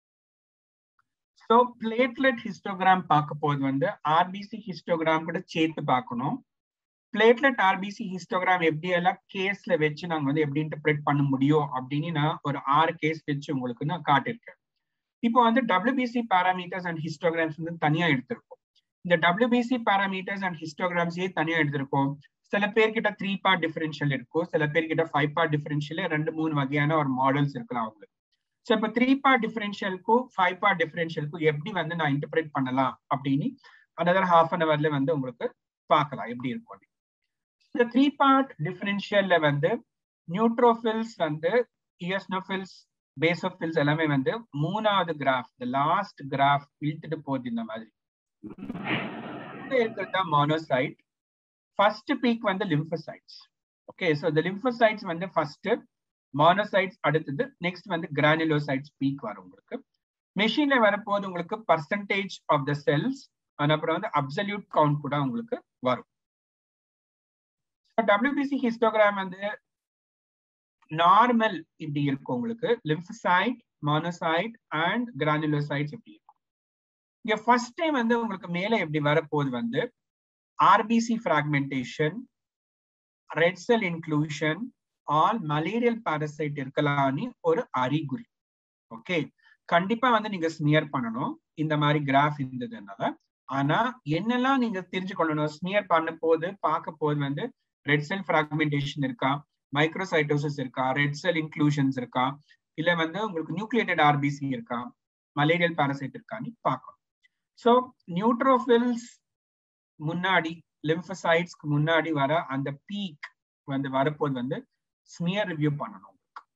Speaker 1: so platelet histogram பார்க்க போது வந்து ஆர்பிசி ஹிஸ்டோகிராம் கூட சேர்த்து பார்க்கணும் பிளேட்லெட் ஆர்பிசி ஹிஸ்டோகிராம் எப்படி எல்லாம் கேஸ்ல வச்சு நாங்க வந்து எப்படி இன்டர்பிரேட் பண்ண முடியும் அப்படின்னு நான் ஒரு ஆறு கேஸ் வச்சு உங்களுக்கு நான் காட்டியிருக்கேன் இப்போ வந்து டபிள்யூபிசி பேராமீட்டர்ஸ் அண்ட் ஹிஸ்டோகிராம்ஸ் வந்து தனியா எடுத்திருக்கோம் இந்த டபிள்யூபிசி பேராமீட்டர்ஸ் அண்ட் ஹிஸ்டோகிராம்ஸையே தனியா எடுத்திருக்கோம் சில பேர்கிட்ட த்ரீ பார்ட் டிஃபரன்ஷியல் இருக்கும் சில பேர்கிட்ட ஃபைவ் பார்ட் டிஃபரன்ஷியல் ரெண்டு மூணு வகையான ஒரு மாடல்ஸ் இருக்கலாம் அவங்களுக்கு ஸோ இப்போ த்ரீ பார்ட் டிஃபரன்ஷியலுக்கும் ஃபைவ் பார்ட் டிஃபரன்ஷியலுக்கும் எப்படி வந்து நான் இன்டர்பிரேட் பண்ணலாம் அப்படின்னு அனதர் ஹாஃப் அன் அவர்ல வந்து உங்களுக்கு பார்க்கலாம் எப்படி இருக்கும் இந்த த்ரீ பார்ட் டிஃபரன்ஷியல்ல வந்து நியூட்ரோஃபில்ஸ் வந்து இயஸ்னோஃபில்ஸ் பேசோஃபில்ஸ் எல்லாமே வந்து மூணாவது கிராஃப் இந்த லாஸ்ட் கிராஃப் இழுத்துட்டு போகுது இந்த மாதிரி இருக்கிறது தான் மோனோசைட் ஃபர்ஸ்ட் பீக் வந்து லிம்போசைட்ஸ் ஓகே ஸோ இந்த லிம்போசைட்ஸ் வந்து ஃபர்ஸ்ட் மானோசைட்ஸ் அடுத்தது நெக்ஸ்ட் வந்து கிரானுலோசைட்ஸ் பீக் வரும் உங்களுக்கு மெஷின்ல வரப்போது உங்களுக்கு பர்சன்டேஜ் ஆஃப் த செல்ஸ் அப்புறம் வந்து அப்சல்யூட் கவுண்ட் கூட உங்களுக்கு வரும் டபிள்யூபிசி ஹிஸ்டோகிராம் வந்து நார்மல் இப்படி இருக்கும் உங்களுக்கு லிம்போசைட் மானோசைட் அண்ட் கிரானுலோசைட்ஸ் இப்படி இருக்கும் இங்க ஃபர்ஸ்ட் டைம் வந்து உங்களுக்கு மேல எப்படி வரப்போது வந்து RBC fragmentation red cell inclusion or malarial parasite இருக்கலாம்னு ஒரு அறிகுறி ஓகே கண்டிப்பா வந்து நீங்க ஸ்மியர் பண்ணணும் இந்த மாதிரி கிராஃப் இருந்ததுனால ஆனா என்னெல்லாம் நீங்க தெரிஞ்சுக்கொள்ளணும் ஸ்மியர் பண்ண போது பார்க்க போது வந்து ரெட் செல் ஃப்ராக்மெண்டேஷன் இருக்கா மைக்ரோசைட்டோசிஸ் இருக்கா ரெட் செல் இன்க்ளூஷன்ஸ் இருக்கா இல்ல வந்து உங்களுக்கு நியூக்ளியேட்டட் ஆர்பிசி இருக்கா மலேரியல் பாரசைட் இருக்கான்னு பார்க்கணும் ஸோ நியூட்ரோஃபில்ஸ் முன்னாடி லிம்போசைட்ஸ்க்கு முன்னாடி வர அந்த பீக் வந்து வரப்போது வந்து ஸ்மியர் ரிவ்யூ பண்ணணும்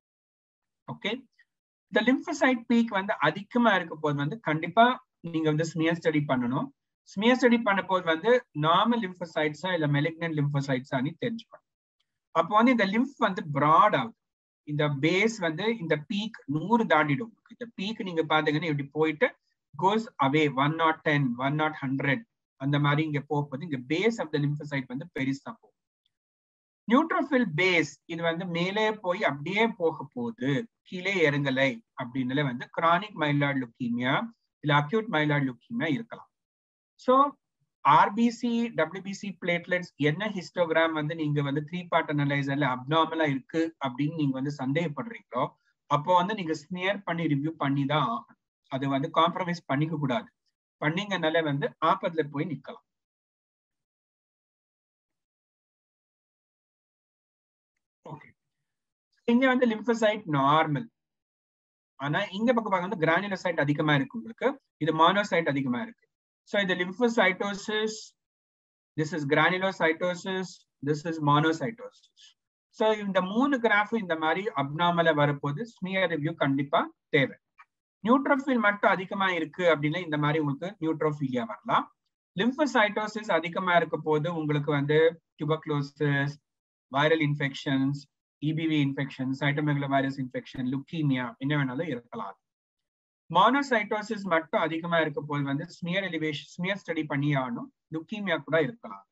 Speaker 1: ஓகே இந்த லிம்போசைட் பீக் வந்து அதிகமா இருக்க போது வந்து கண்டிப்பா நீங்க வந்து ஸ்மியர் ஸ்டடி பண்ணணும் ஸ்மியர் ஸ்டடி பண்ண போது வந்து நார்மல் லிம்போசைட்ஸா இல்ல மெலிக்னன் லிம்போசைட்ஸான்னு தெரிஞ்சுக்கணும் அப்போ வந்து இந்த லிம்ப் வந்து ப்ராட் ஆகுது இந்த பேஸ் வந்து இந்த பீக் நூறு தாண்டிடும் இந்த பீக் நீங்க பாத்தீங்கன்னா இப்படி போயிட்டு goes away one not ten one not hundred அந்த மாதிரி இங்க போகும்போது இங்க பேஸ் ஆஃப் த லிம்போசைட் வந்து பெருசா போகும் நியூட்ரோஃபில் பேஸ் இது வந்து மேலே போய் அப்படியே போக போகுது கீழே இறங்கலை அப்படின்னு வந்து கிரானிக் மைலாய்டு லுக்கீமியா இல்ல அக்யூட் மைலாய்டு லுக்கீமியா இருக்கலாம் ஸோ ஆர்பிசி டபிள்யூபிசி பிளேட்லெட்ஸ் என்ன ஹிஸ்டோகிராம் வந்து நீங்க வந்து த்ரீ பார்ட் அனலைசர்ல அப்நார்மலா இருக்கு அப்படின்னு நீங்க வந்து சந்தேகப்படுறீங்களோ அப்போ வந்து நீங்க ஸ்மியர் பண்ணி ரிவ்யூ பண்ணி தான் ஆகணும் அது வந்து காம்ப்ரமைஸ் பண்ணிக்க கூடாது பண்ணீங்கனால வந்து ஆபத்துல போய் நிக்கலாம் ஓகே இங்க வந்து லிம்போசைட் நார்மல் ஆனா இங்க பக்கம் பார்க்க வந்து கிரானுலோசைட் அதிகமா இருக்கு உங்களுக்கு இது மானோசைட் அதிகமா இருக்கு ஸோ இது lymphocytosis this is granulocytosis this is monocytosis so இந்த மூணு கிராஃபும் இந்த மாதிரி அப்நாமல வரப்போது ஸ்மியர் ரிவ்யூ கண்டிப்பா தேவை நியூட்ரோஃபில் மட்டும் அதிகமா இருக்கு அப்படின்னா இந்த மாதிரி உங்களுக்கு நியூட்ரோஃபீலியா வரலாம் லிம்போசைட்டோசிஸ் அதிகமா இருக்க போது உங்களுக்கு வந்து tuberculosis viral infections EBV infection cytomegalo virus infection leukaemia என்ன வேணாலும் இருக்கலாம் மானோசைட்டோசிஸ் மட்டும் அதிகமா இருக்க போது வந்து ஸ்மியர் எலிவேஷன் ஸ்மியர் ஸ்டடி பண்ணி ஆகணும் லுக்கீமியா கூட இருக்கலாம்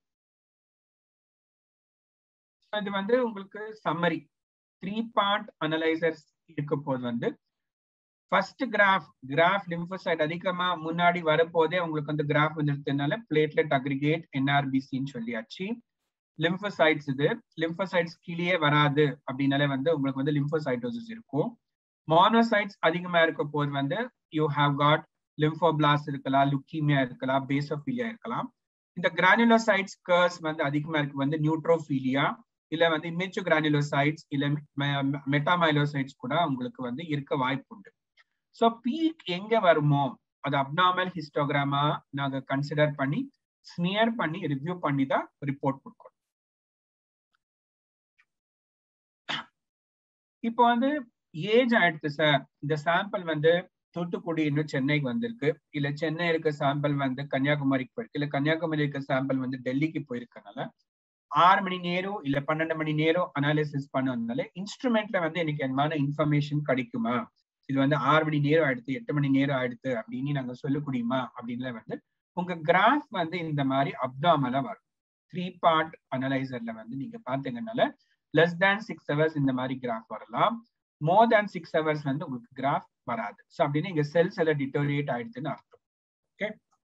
Speaker 1: இது வந்து உங்களுக்கு சம்மரி த்ரீ பார்ட் அனலைசர்ஸ் இருக்க போது வந்து ஃபர்ஸ்ட் கிராஃப் கிராஃப் லிம்போசைட் அதிகமா முன்னாடி வரப்போதே உங்களுக்கு வந்து கிராஃப் வந்துருந்ததுனால பிளேட்லெட் அக்ரிகேட் என்ஆர்பிசின்னு சொல்லியாச்சு லிம்போசைட்ஸ் இது லிம்போசைட்ஸ் கீழே வராது அப்படின்னாலே வந்து உங்களுக்கு வந்து லிம்போசைட்டோசிஸ் இருக்கும் மானோசைட்ஸ் அதிகமா இருக்க போது வந்து யூ ஹாவ் காட் லிம்போபிளாஸ் இருக்கலாம் லுக்கீமியா இருக்கலாம் பேசோஃபீலியா இருக்கலாம் இந்த கிரானுலோசைட்ஸ் கர்ஸ் வந்து அதிகமா இருக்கு வந்து நியூட்ரோஃபீலியா இல்ல வந்து இமேச்சோ கிரானுலோசைட்ஸ் இல்ல மெட்டாமைலோசைட்ஸ் கூட உங்களுக்கு வந்து இருக்க வாய்ப்பு உண்டு ஸோ பீக் எங்க வருமோ அது அப்நார்மல் ஹிஸ்டோகிராமா நாங்க கன்சிடர் பண்ணி ஸ்மியர் பண்ணி ரிவ்யூ பண்ணி தான் ரிப்போர்ட் கொடுக்கணும் இப்போ வந்து ஏஜ் ஆயிடுச்சு சார் இந்த சாம்பிள் வந்து தூத்துக்குடி இன்னும் சென்னைக்கு வந்திருக்கு இல்ல சென்னை இருக்க சாம்பிள் வந்து கன்னியாகுமரிக்கு போயிருக்கு இல்ல கன்னியாகுமரி இருக்க சாம்பிள் வந்து டெல்லிக்கு போயிருக்கனால ஆறு மணி நேரம் இல்ல பன்னெண்டு மணி நேரம் அனாலிசிஸ் பண்ணதுனால இன்ஸ்ட்ருமெண்ட்ல வந்து எனக்கு என்னமான இன்ஃபர்மேஷன் கிடைக்குமா இது வந்து ஆறு மணி நேரம் ஆயிடுத்து எட்டு மணி நேரம் ஆயிடுத்து அப்படின்னு நாங்க சொல்ல முடியுமா அப்படின்ல வந்து உங்க கிராஃப் வந்து இந்த மாதிரி அப்டாமலா வரும் த்ரீ பார்ட் அனலைசர்ல வந்து நீங்க பாத்தீங்கன்னால லெஸ் தேன் சிக்ஸ் ஹவர்ஸ் இந்த மாதிரி கிராஃப் வரலாம் மோர் தேன் சிக்ஸ் ஹவர்ஸ் வந்து உங்களுக்கு கிராஃப் வராது ஸோ அப்படின்னு இங்க செல்ஸ் எல்லாம் டிட்டோரியேட் ஆயிடுதுன்னு அர்த்தம் ஓகே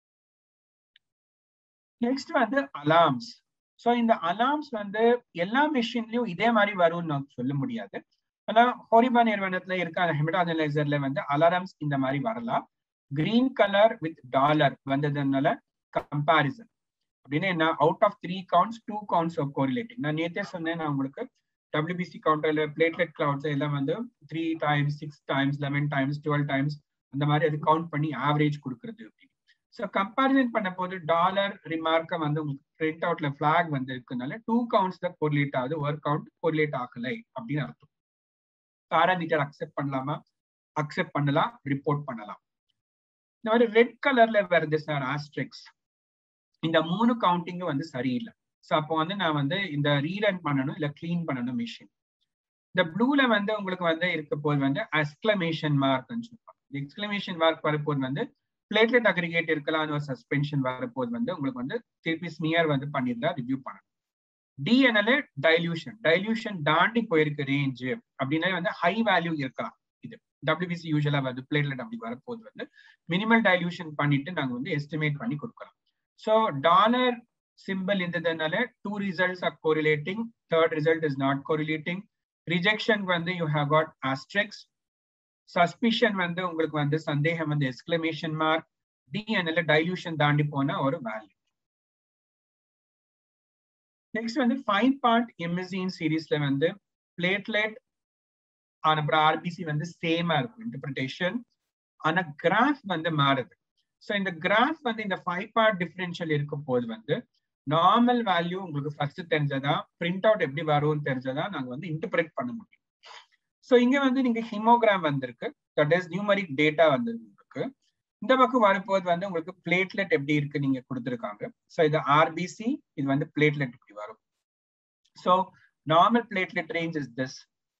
Speaker 1: நெக்ஸ்ட் வந்து அலார்ம்ஸ் ஸோ இந்த அலார்ம்ஸ் வந்து எல்லா மிஷின்லயும் இதே மாதிரி வரும்னு நான் சொல்ல முடியாது ஆனா ஹோரிபா நிறுவனத்துல இருக்க அந்த ஹெமிட் அனலைசர்ல வந்து அலாரம்ஸ் இந்த மாதிரி வரலாம் கிரீன் கலர் வித் டாலர் வந்ததுனால கம்பாரிசன் அப்படின்னு என்ன out of three counts two counts of correlating நான் நேத்தே சொன்னேன் நான் உங்களுக்கு டபிள்யூபிசி கவுண்டர்ல பிளேட்லெட் கிளவுட்ஸ் எல்லாம் வந்து three times six times eleven times twelve times அந்த மாதிரி அது கவுண்ட் பண்ணி ஆவரேஜ் கொடுக்குறது அப்படின்னு ஸோ கம்பாரிசன் பண்ண போது டாலர் ரிமார்க்கை வந்து உங்களுக்கு பிரிண்ட் அவுட்ல ஃபிளாக் வந்து இருக்கனால டூ கவுண்ட்ஸ் தான் கோரிலேட் ஆகுது ஒர்க் அவுட் கோரிலேட் ஆகலை அப்படின்னு அர்த்தம் பாராமீட்டர் அக்செப்ட் பண்ணலாமா அக்செப்ட் பண்ணலாம் ரிப்போர்ட் பண்ணலாம் இந்த மாதிரி ரெட் கலர்ல வருது சார் ஆஸ்ட்ரிக்ஸ் இந்த மூணு கவுண்டிங்கும் வந்து சரியில்லை ஸோ அப்போ வந்து நான் வந்து இந்த ரீரன் பண்ணணும் இல்லை கிளீன் பண்ணணும் மிஷின் இந்த ப்ளூல வந்து உங்களுக்கு வந்து இருக்க போது வந்து எக்ஸ்கிளமேஷன் மார்க்னு சொல்லுவாங்க எக்ஸ்கிளமேஷன் மார்க் வரப்போது வந்து பிளேட்லெட் அக்ரிகேட் இருக்கலாம்னு ஒரு சஸ்பென்ஷன் வரப்போது வந்து உங்களுக்கு வந்து திருப்பி ஸ்மியர் வந்து பண்ணியிருந்தா ரிவ்யூ பண்ணணும் டிஎன்எல் டைல்யூஷன் டைல்யூஷன் தாண்டி போயிருக்கு ரேஞ்ச் அப்படின்னா வந்து ஹை வேல்யூ இருக்கலாம் இது டபிள்யூபிசி யூஸ்வலா வந்து பிளேட்லெட் அப்படி வரப்போது வந்து மினிமல் டைல்யூஷன் பண்ணிட்டு நாங்க வந்து எஸ்டிமேட் பண்ணி கொடுக்கலாம் ஸோ டாலர் சிம்பிள் இருந்ததுனால two results are correlating third result is not correlating rejection வந்து you have got asterisks suspicion வந்து உங்களுக்கு வந்து சந்தேகம் வந்து எக்ஸ்கிளமேஷன் மார்க் டிஎன்எல் டைல்யூஷன் தாண்டி போன ஒரு வேல்யூ நெக்ஸ்ட் வந்து ஃபைவ் பார்ட் எம்எஸ்சின் சீரீஸ்ல வந்து பிளேட்லெட் அப்புறம் ஆர்பிசி வந்து சேமா இருக்கும் இன்டர்பிரிட்டேஷன் ஆனா கிராஃப் வந்து மாறுது ஸோ இந்த கிராஃப் வந்து இந்த ஃபைவ் பார்ட் டிஃபரன்ஷியல் இருக்கும் போது வந்து நார்மல் வேல்யூ உங்களுக்கு ஃபர்ஸ்ட் தெரிஞ்சதா பிரிண்ட் அவுட் எப்படி வரும்னு தெரிஞ்சதா நாங்க வந்து இன்டர்பிரேட் பண்ண முடியும் ஸோ இங்க வந்து நீங்க ஹிமோகிராம் வந்திருக்கு தட் இஸ் நியூமரிக் டேட்டா வந்திருக்கு உங்களுக்கு இந்த பக்கம் வரும்போது வந்து உங்களுக்கு பிளேட்லெட் எப்படி இருக்கு நீங்க கொடுத்துருக்காங்க ஸோ இது ஆர்பிசி இது வந்து பிளேட்லெட் இப்படி வரும் so normal platelet range is this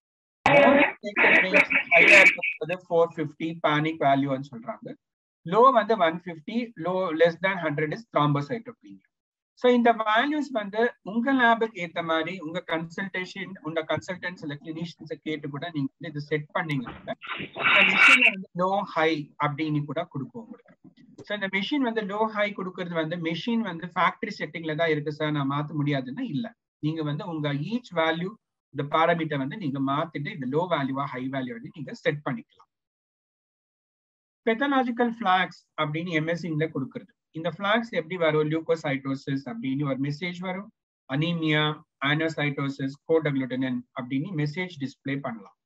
Speaker 1: four fifty panic வேல்யூன்னு சொல்றாங்க லோ வந்து one fifty low less than hundred is thrombocytopenia so இந்த வேல்யூஸ் வந்து உங்க லேபுக்கு ஏற்ற மாதிரி உங்க கன்சல்டேஷன் உங்க கன்சல்டன்ஸ் இல்லை கிளினிஷியன்ஸை கேட்டு கூட நீங்க வந்து இது செட் பண்ணீங்கன்னா மிஷின் வந்து லோ ஹை அப்படின்னு கூட கொடுக்கும் உங்களுக்கு ஸோ இந்த மிஷின் வந்து லோ ஹை கொடுக்கறது வந்து மிஷின் வந்து ஃபேக்டரி செட்டிங்ல தான் இருக்கு சார் நான் மாற்ற முடியாதுன்னா இல்லை நீங்க வந்து உங்க ஈச் வேல்யூ இந்த பாராமீட்டர் வந்து நீங்க மாத்திட்டு இந்த லோ வேல்யூவா ஹை வேல்யூ வந்து நீங்க செட் பண்ணிக்கலாம் பெத்தலாஜிக்கல் ஃபிளாக்ஸ் அப்படின்னு எம்எஸ்சிங்ல கொடுக்கறது இந்த ஃபிளாக்ஸ் எப்படி வரும் லியூகோசைட்டோசிஸ் அப்படின்னு ஒரு மெசேஜ் வரும் அனீமியா ஆனோசைட்டோசிஸ் கோடக்ளுட்டனின் அப்படின்னு மெசேஜ் டிஸ்பிளே பண்ணலாம்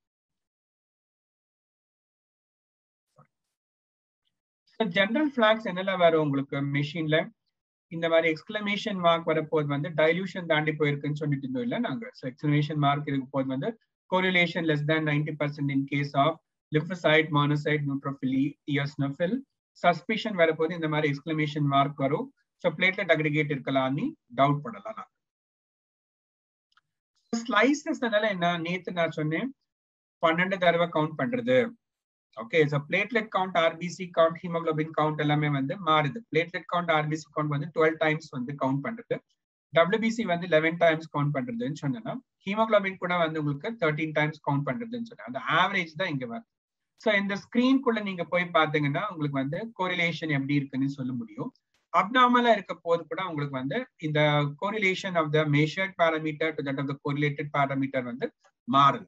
Speaker 1: ஜென்ரல் ஃபிளாக்ஸ் என்னெல்லாம் வரும் உங்களுக்கு மெஷின்ல இந்த மாதிரி எக்ஸ்கிளமேஷன் மார்க் வரப்போது வந்து டைல்யூஷன் தாண்டி போயிருக்குன்னு சொல்லிட்டு இருந்தோம் இல்லை நாங்க எக்ஸ்கிளமேஷன் மார்க் இருக்கும் போது வந்து correlation less than ninety percent in case of lymphocyte monocyte neutrophil eosinophil suspicion வரப்போது இந்த மாதிரி எக்ஸ்கிளமேஷன் மார்க் வரும் ஸோ பிளேட்லெட் அக்ரிகேட் இருக்கலாம்னு டவுட் பண்ணலாம் நான் ஸ்லைசஸ் என்ன நேத்து நான் சொன்னேன் பன்னெண்டு தடவை கவுண்ட் பண்றது okay so platelet count RBC count haemoglobin count எல்லாமே வந்து மாறுது பிளேட்லெட் கவுண்ட் ஆர்பிசி கவுண்ட் வந்து டுவெல் டைம்ஸ் வந்து கவுண்ட் பண்றது டபிள்யூபிசி வந்து லெவன் டைம்ஸ் கவுண்ட் பண்றதுன்னு சொன்னா ஹீமோக்ளோபின் கூட வந்து உங்களுக்கு தேர்ட்டீன் டைம்ஸ் கவுண்ட் பண்றதுன்னு சொன்னேன் அந்த ஆவரேஜ் தான் இங்க வருது ஸோ இந்த ஸ்கிரீன்குள்ள நீங்க போய் பாத்தீங்கன்னா உங்களுக்கு வந்து கோரிலேஷன் எப்படி இருக்குன்னு சொல்ல முடியும் அப்நார்மலா இருக்க போது கூட உங்களுக்கு வந்து இந்த correlation of the measured parameter to that of the correlated parameter வந்து மாறுது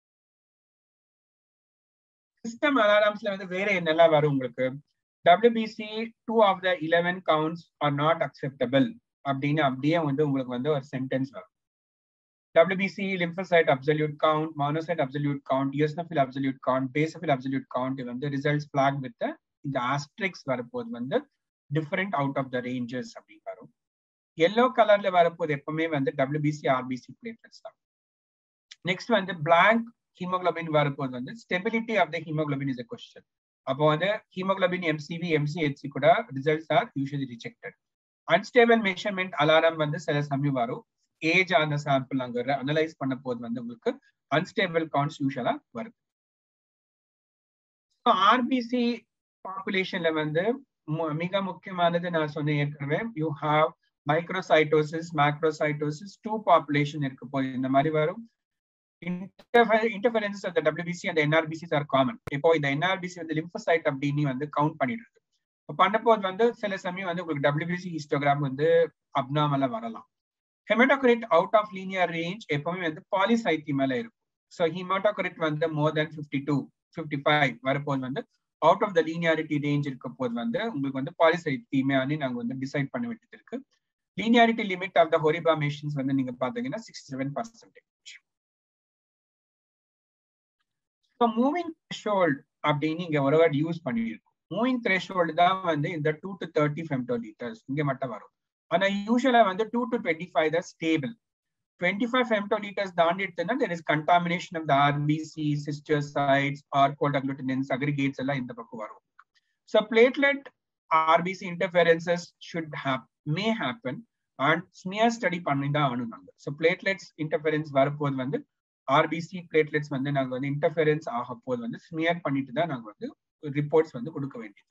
Speaker 1: சிஸ்டம் அலாரம்ஸ்ல வந்து வேற என்னெல்லாம் வரும் உங்களுக்கு WBC two of the eleven counts are not acceptable அப்படின்னு அப்படியே வந்து உங்களுக்கு வந்து ஒரு சென்டென்ஸ் வரும் WBC lymphocyte absolute count, monocyte absolute count, eosinophil absolute count, basophil absolute count இது வந்து results flagged with the இந்த asterisk வரப்போது வந்து different out of the ranges அப்படின்னு வரும் எல்லோ கலர்ல வரப்போது எப்பவுமே வந்து WBC RBC platelets தான் நெக்ஸ்ட் வந்து blank ஹீமோகுளோபின் வரப்போது வந்து stability of the haemoglobin is a question அப்போ வந்து ஹீமோகுளோபின் எம்சிவி எம்சிஹெச்சி கூட results are usually rejected unstable measurement alarm வந்து சில சமயம் வரும் ஏஜ் அந்த சாம்பிள் அங்க அனலைஸ் பண்ண போது வந்து உங்களுக்கு அன்ஸ்டேபிள் கவுண்ட்ஸ் யூஸ்வலா வருது ஆர்பிசி பாப்புலேஷன்ல வந்து மிக முக்கியமானது நான் சொன்னேன் ஏற்கனவே you have microcytosis macrocytosis two population இருக்க போது இந்த மாதிரி வரும் இன்டர்ஃபரன்சஸ் ஆஃப் டபிள்யூபிசி அந்த என்ஆர்பிசிஸ் ஆர் காமன் இப்போ இந்த என்ஆர்பிசி வந்து லிம்போசைட் அப்படின்னு வந்து கவுண்ட் பண்ணிடுறது பண்ணப்போது வந்து சில சமயம் வந்து உங்களுக்கு டபிள்யூபிசி ஹிஸ்டோகிராம் வந்து அப்னாமலா வரலாம் haematocrit out of linear range எப்பவுமே வந்து பாலிசைத்தி மேல இருக்கும் ஸோ ஹிமோட்டோகிரிட் வந்து more than fifty two fifty five வரப்போது வந்து out of the linearity range இருக்க போது வந்து உங்களுக்கு வந்து பாலிசைத்தியுமே நாங்கள் வந்து டிசைட் பண்ண வேண்டியது இருக்கு linearity limit of the Horiba machines வந்து நீங்க பாத்தீங்கன்னா sixty seven percentage so moving threshold அப்படின்னு இங்க ஒரு வேர்ட் யூஸ் பண்ணியிருக்கோம் மூவிங் த்ரெஷோல்டு தான் வந்து இந்த two to thirty femto litres இங்க மட்டும் வரும் ஆனா யூஸ்வலா வந்து டூ டு டுவெண்ட்டி ஃபைவ் தான் stable twenty five femto litres தாண்டிடுதுன்னா there is contamination of the RBC sister sides are cold agglutinins aggregates எல்லாம் இந்த பக்கம் வரும் so platelet RBC interferences should hap may happen and smear study பண்ணி தான் ஆகணும் நாங்கள் ஸோ பிளேட்லெட்ஸ் இன்டர்ஃபரன்ஸ் வரப்போது வந்து ஆர்பிசி பிளேட்லெட்ஸ் வந்து நாங்கள் வந்து இன்டர்ஃபரன்ஸ் ஆக போது வந்து ஸ்மியர் பண்ணிட்டு தான் நாங்கள் வந்து ரிப்போர்ட்ஸ் வந்து கொடுக்க வேண்டியது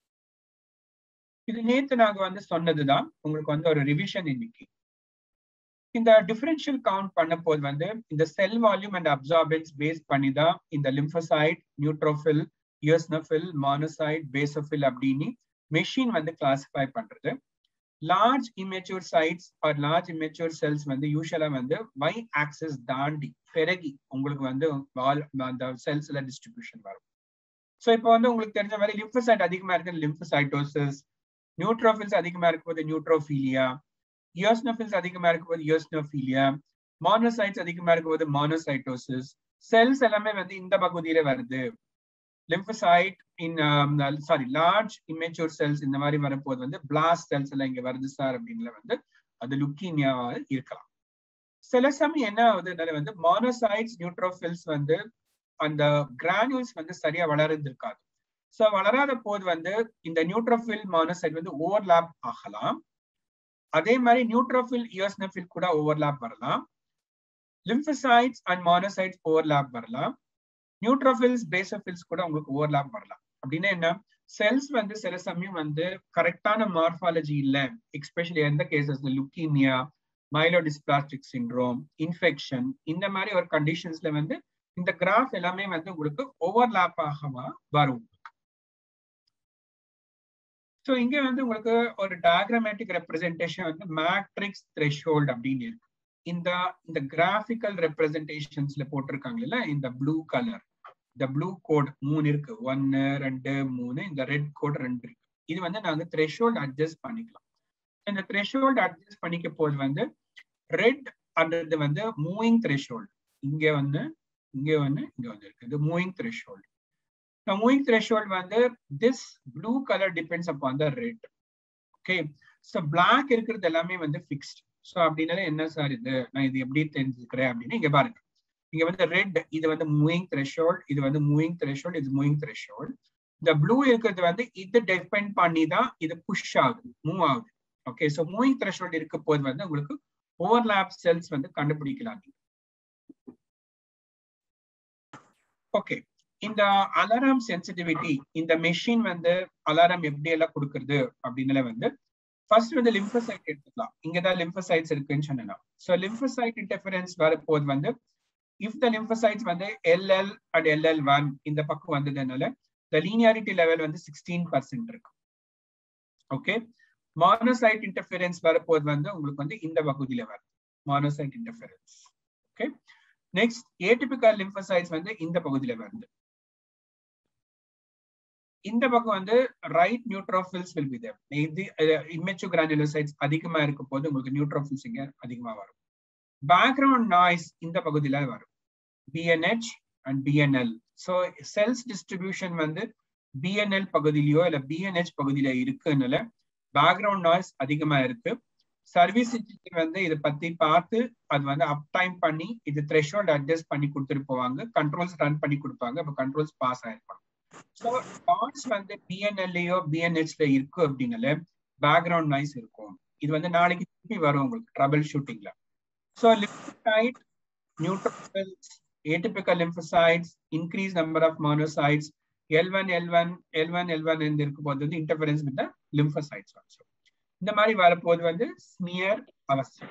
Speaker 1: இது நேத்து நாங்க வந்து சொன்னதுதான் உங்களுக்கு வந்து ஒரு ரிவிஷன் இன்னைக்கு இந்த டிஃபரன்ஷியல் கவுண்ட் பண்ண போது வந்து இந்த cell volume and absorbance base பண்ணி தான் இந்த lymphocyte neutrophil eosinophil monocyte basophil அப்படின்னு மெஷின் வந்து கிளாசிஃபை பண்றது large immature sites or large immature cells வந்து யூஸ்வலா வந்து வை ஆக்சஸ் தாண்டி பெருகி உங்களுக்கு வந்து அந்த செல்ஸ்ல டிஸ்ட்ரிபியூஷன் வரும் ஸோ இப்போ வந்து உங்களுக்கு தெரிஞ்ச மாதிரி லிம்போசைட் அதிகமா இருக்கு லிம்போசைட்டோசிஸ் நியூட்ரோஃபில்ஸ் அதிகமா இருக்கும்போது நியூட்ரோஃபீலியா யோஸ்னோஃபில்ஸ் அதிகமா இருக்கும்போது யோஸ்னோஃபீலியா மானோசைட்ஸ் அதிகமா இருக்கும்போது மானோசைட்டோசிஸ் செல்ஸ் எல்லாமே வந்து இந்த பகுதியில வருது lymphocyte in sorry large immature cells இந்த மாதிரி வரப்போது வந்து பிளாஸ்ட் செல்ஸ் எல்லாம் இங்க வருது சார் அப்படின்ல வந்து அது லுக்கீமியாவா இருக்கலாம் சில சமயம் என்ன ஆகுதுனால வந்து மானோசைட்ஸ் நியூட்ரோஃபில்ஸ் வந்து அந்த கிரானியூல்ஸ் வந்து சரியா வளர்ந்துருக்காது ஸோ வளராத போது வந்து இந்த நியூட்ரோஃபில் மானோசைட் வந்து ஓவர்லாப் ஆகலாம் அதே மாதிரி நியூட்ரோஃபில் இயோஸ்னோஃபில் கூட ஓவர்லாப் வரலாம் லிம்போசைட்ஸ் அண்ட் மானோசைட்ஸ் ஓவர்லாப் வரலாம் நியூட்ரோஃபில்ஸ் பேசோஃபில்ஸ் கூட உங்களுக்கு ஓவர்லாப் வரலாம் அப்படின்னா என்ன செல்ஸ் வந்து சில சமயம் வந்து கரெக்டான மார்பாலஜி இல்ல எக்ஸ்பெஷலி எந்த கேசஸ்ல லுக்கீமியா மைலோடிஸ்பிளாஸ்டிக் சிண்ட்ரோம் இன்ஃபெக்ஷன் இந்த மாதிரி ஒரு கண்டிஷன்ஸ்ல வந்து இந்த கிராஃப் எல்லாமே வந்து உங்களுக்கு ஓவர்லாப் ஆகமா வரும் ஸோ இங்க வந்து உங்களுக்கு ஒரு டயக்ராமேட்டிக் ரெப்ரஸன்டேஷன் வந்து மேட்ரிக்ஸ் த்ரெஷோல்ட் அப்படின்னு இருக்கு இந்த இந்த கிராஃபிக்கல் ரெப்ரஸன்டேஷன்ஸ்ல போட்டிருக்காங்கல்ல இந்த ப்ளூ கலர் இந்த ப்ளூ கோட் மூணு இருக்கு ஒன்னு ரெண்டு மூணு இந்த ரெட் கோட் ரெண்டு இருக்கு இது வந்து நாங்க த்ரெஷோல்ட் அட்ஜஸ்ட் பண்ணிக்கலாம் இந்த த்ரெஷோல்ட் அட்ஜஸ்ட் பண்ணிக்க போது வந்து ரெட் அப்படின்றது வந்து மூவிங் த்ரெஷோல்ட் இங்க வந்து இங்க வந்து இங்க வந்து இருக்கு இது moving threshold The moving threshold வந்து this blue color depends upon the red. Okay. So black இருக்கிறது எல்லாமே வந்து fixed. ஸோ அப்படின்னால என்ன சார் இது நான் இது எப்படி தெரிஞ்சுக்கிறேன் அப்படின்னு இங்க பாருங்க இங்க வந்து ரெட் இது வந்து மூவிங் த்ரெஷோல்ட் இது வந்து மூவிங் த்ரெஷோல்ட் இது மூவிங் த்ரெஷோல்ட் இந்த ப்ளூ இருக்கிறது வந்து இது டிபெண்ட் பண்ணி தான் இது புஷ் ஆகுது மூவ் ஆகுது ஓகே ஸோ மூவிங் த்ரெஷோல்ட் இருக்க போது வந்து உங்களுக்கு ஓவர்லாப் செல்ஸ் வந்து கண்டுபிடிக்கலாம் ஓகே இந்த அலாரம் சென்சிட்டிவிட்டி இந்த மெஷின் வந்து அலாரம் எப்படி எல்லாம் கொடுக்கறது அப்படின்னு வந்து ஃபர்ஸ்ட் வந்து லிம்போசைட் எடுத்துக்கலாம் இங்கதான் லிம்போசைட்ஸ் இருக்குன்னு சொன்னா ஸோ லிம்போசைட் இன்டர்ஃபரன்ஸ் வரப்போது வந்து இஃப் த லிம்போசைட்ஸ் வந்து எல்எல் அண்ட் எல்எல் ஒன் இந்த பக்கம் வந்ததுனால த லீனியாரிட்டி லெவல் வந்து சிக்ஸ்டீன் பர்சன்ட் இருக்கு ஓகே மானோசைட் இன்டர்ஃபரன்ஸ் வரப்போது வந்து உங்களுக்கு வந்து இந்த பகுதியில வருது monocyte interference okay next atypical lymphocytes வந்து இந்த பகுதியில வருது இந்த பக்கம் வந்து right neutrophils will be there இது இமெச்சு கிரானுலோசைட்ஸ் அதிகமா இருக்க போது உங்களுக்கு நியூட்ரோஃபில்ஸ் இங்க அதிகமா வரும் பேக்ரவுண்ட் நாய்ஸ் இந்த பகுதியில வரும் PNH and PNL so cells distribution வந்து பிஎன்எல் பகுதியிலயோ இல்ல பிஎன்ஹெச் பகுதியில இருக்குனால பேக்ரவுண்ட் நாய்ஸ் அதிகமா இருக்கு சர்வீஸ் இன்ஜினியர் வந்து இதை பத்தி பார்த்து அது வந்து அப் டைம் பண்ணி இது த்ரெஷோல்ட் அட்ஜஸ்ட் பண்ணி கொடுத்துட்டு போவாங்க கண்ட்ரோல்ஸ் ரன் பண்ணி கொடுப்பாங்க அப்போ கண்ட்ரோல்ஸ் பாஸ் ஆயிருப்பாங்க ஸோ டாட்ஸ் வந்து பிஎன்எல்லையோ பிஎன்ஹெச்ல இருக்கு அப்படின்னால பேக்ரவுண்ட் நாய்ஸ் இருக்கும் இது வந்து நாளைக்கு திருப்பி வரும் உங்களுக்கு ட்ரபிள் ஷூட்டிங்ல so lymphocyte neutrophils atypical lymphocytes increase number of monocytes L one L one L one L one இருக்கும் போது வந்து இன்டர்ஃபரன்ஸ் வித் லிம்போசைட்ஸ் ஆல்சோ இந்த மாதிரி வரப்போது வந்து ஸ்மியர் அவசியம்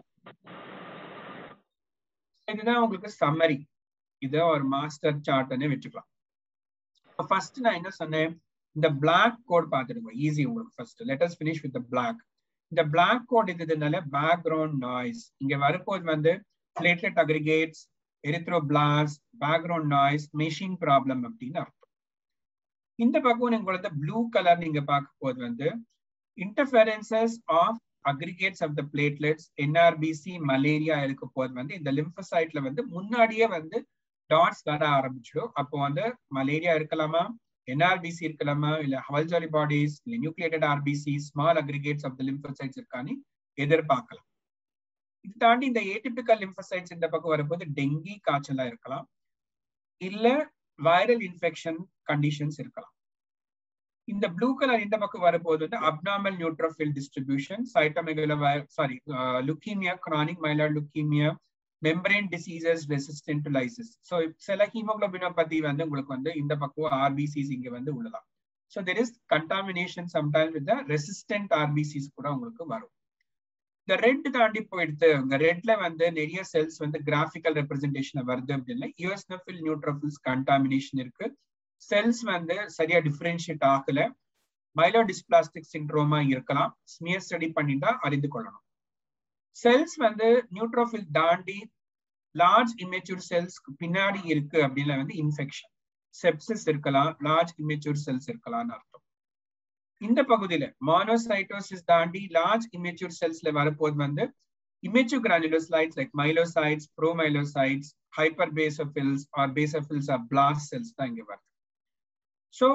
Speaker 1: இதுதான் உங்களுக்கு சம்மரி இதை ஒரு மாஸ்டர் சார்ட்னு வச்சுக்கலாம் ஃபர்ஸ்ட் நான் என்ன சொன்னேன் இந்த பிளாக் கோட் பார்த்துடுங்க ஈஸி உங்களுக்கு first let's finish with black இந்த பிளாக் கோட் இதுனால பேக்ரவுண்ட் நாய்ஸ் இங்க வரப்போது வந்து platelet aggregates erythroblasts background noise machine problem அப்படின்னு அர்த்தம் இந்த பக்கம் உங்களுக்கு ப்ளூ கலர் நீங்க பார்க்க போது வந்து interferences of aggregates of the platelets NRBC malaria இருக்க போது வந்து இந்த லிம்போசைட்ல வந்து முன்னாடியே வந்து டாட்ஸ் வர ஆரம்பிச்சிடும் அப்போ வந்து மலேரியா இருக்கலாமா என்ஆர்பிசி இருக்கலாமா இல்ல ஹவல்ஜாலி பாடிஸ் இல்ல nucleated RBC small aggregates of the lymphocytes இருக்கான்னு எதிர்பார்க்கலாம் இது தாண்டி இந்த ஏடிபிக்கல் லிம்போசைட்ஸ் இந்த பக்கம் வரும்போது டெங்கி காய்ச்சலா இருக்கலாம் இல்ல வைரல் இன்ஃபெக்ஷன் கண்டிஷன்ஸ் இருக்கலாம் இந்த ப்ளூ கலர் இந்த பக்கம் வரும்போது வந்து abnormal neutrophil distribution cytomegalo sorry leukaemia chronic myeloid leukaemia membrane diseases resistant to lysis so சில ஹீமோக்ளோபினோபதி வந்து உங்களுக்கு வந்து இந்த பக்கம் ஆர்பிசிஸ் இங்க வந்து உள்ளலாம் so there is contamination sometime with resistant RBCs கூட உங்களுக்கு வரும் இந்த ரெட் தாண்டி போயிடுத்து உங்க ரெட்ல வந்து நிறைய செல்ஸ் வந்து கிராஃபிக்கல் ரெப்ரஸன்டேஷன் வருது அப்படின்னா யூஎஸ்னஃபில் நியூட்ரோஃபில்ஸ் கண்டாமினேஷன் இருக்கு செல்ஸ் வந்து சரியா டிஃபரன்ஷியேட் ஆகல மைலோ டிஸ்பிளாஸ்டிக் சிண்ட்ரோமா இருக்கலாம் ஸ்மியர் ஸ்டடி பண்ணிட்டா அறிந்து கொள்ளணும் செல்ஸ் வந்து நியூட்ரோஃபில் தாண்டி லார்ஜ் இமேச்சூர் செல்ஸ் பின்னாடி இருக்கு அப்படின்னா வந்து இன்ஃபெக்ஷன் செப்சிஸ் இருக்கலாம் லார்ஜ் இமேச்சூர் செல்ஸ் இருக்கலாம்னு அர்த்தம் இந்த பகுதியில மானோசைட்டோசிஸ் தாண்டி லார்ஜ் இமேச்சூர் செல்ஸ்ல வரப்போது வந்து immature granulocytes like myelocytes promyelocytes hyper basophils or basophils or blast cells தான் இங்க வருது ஸோ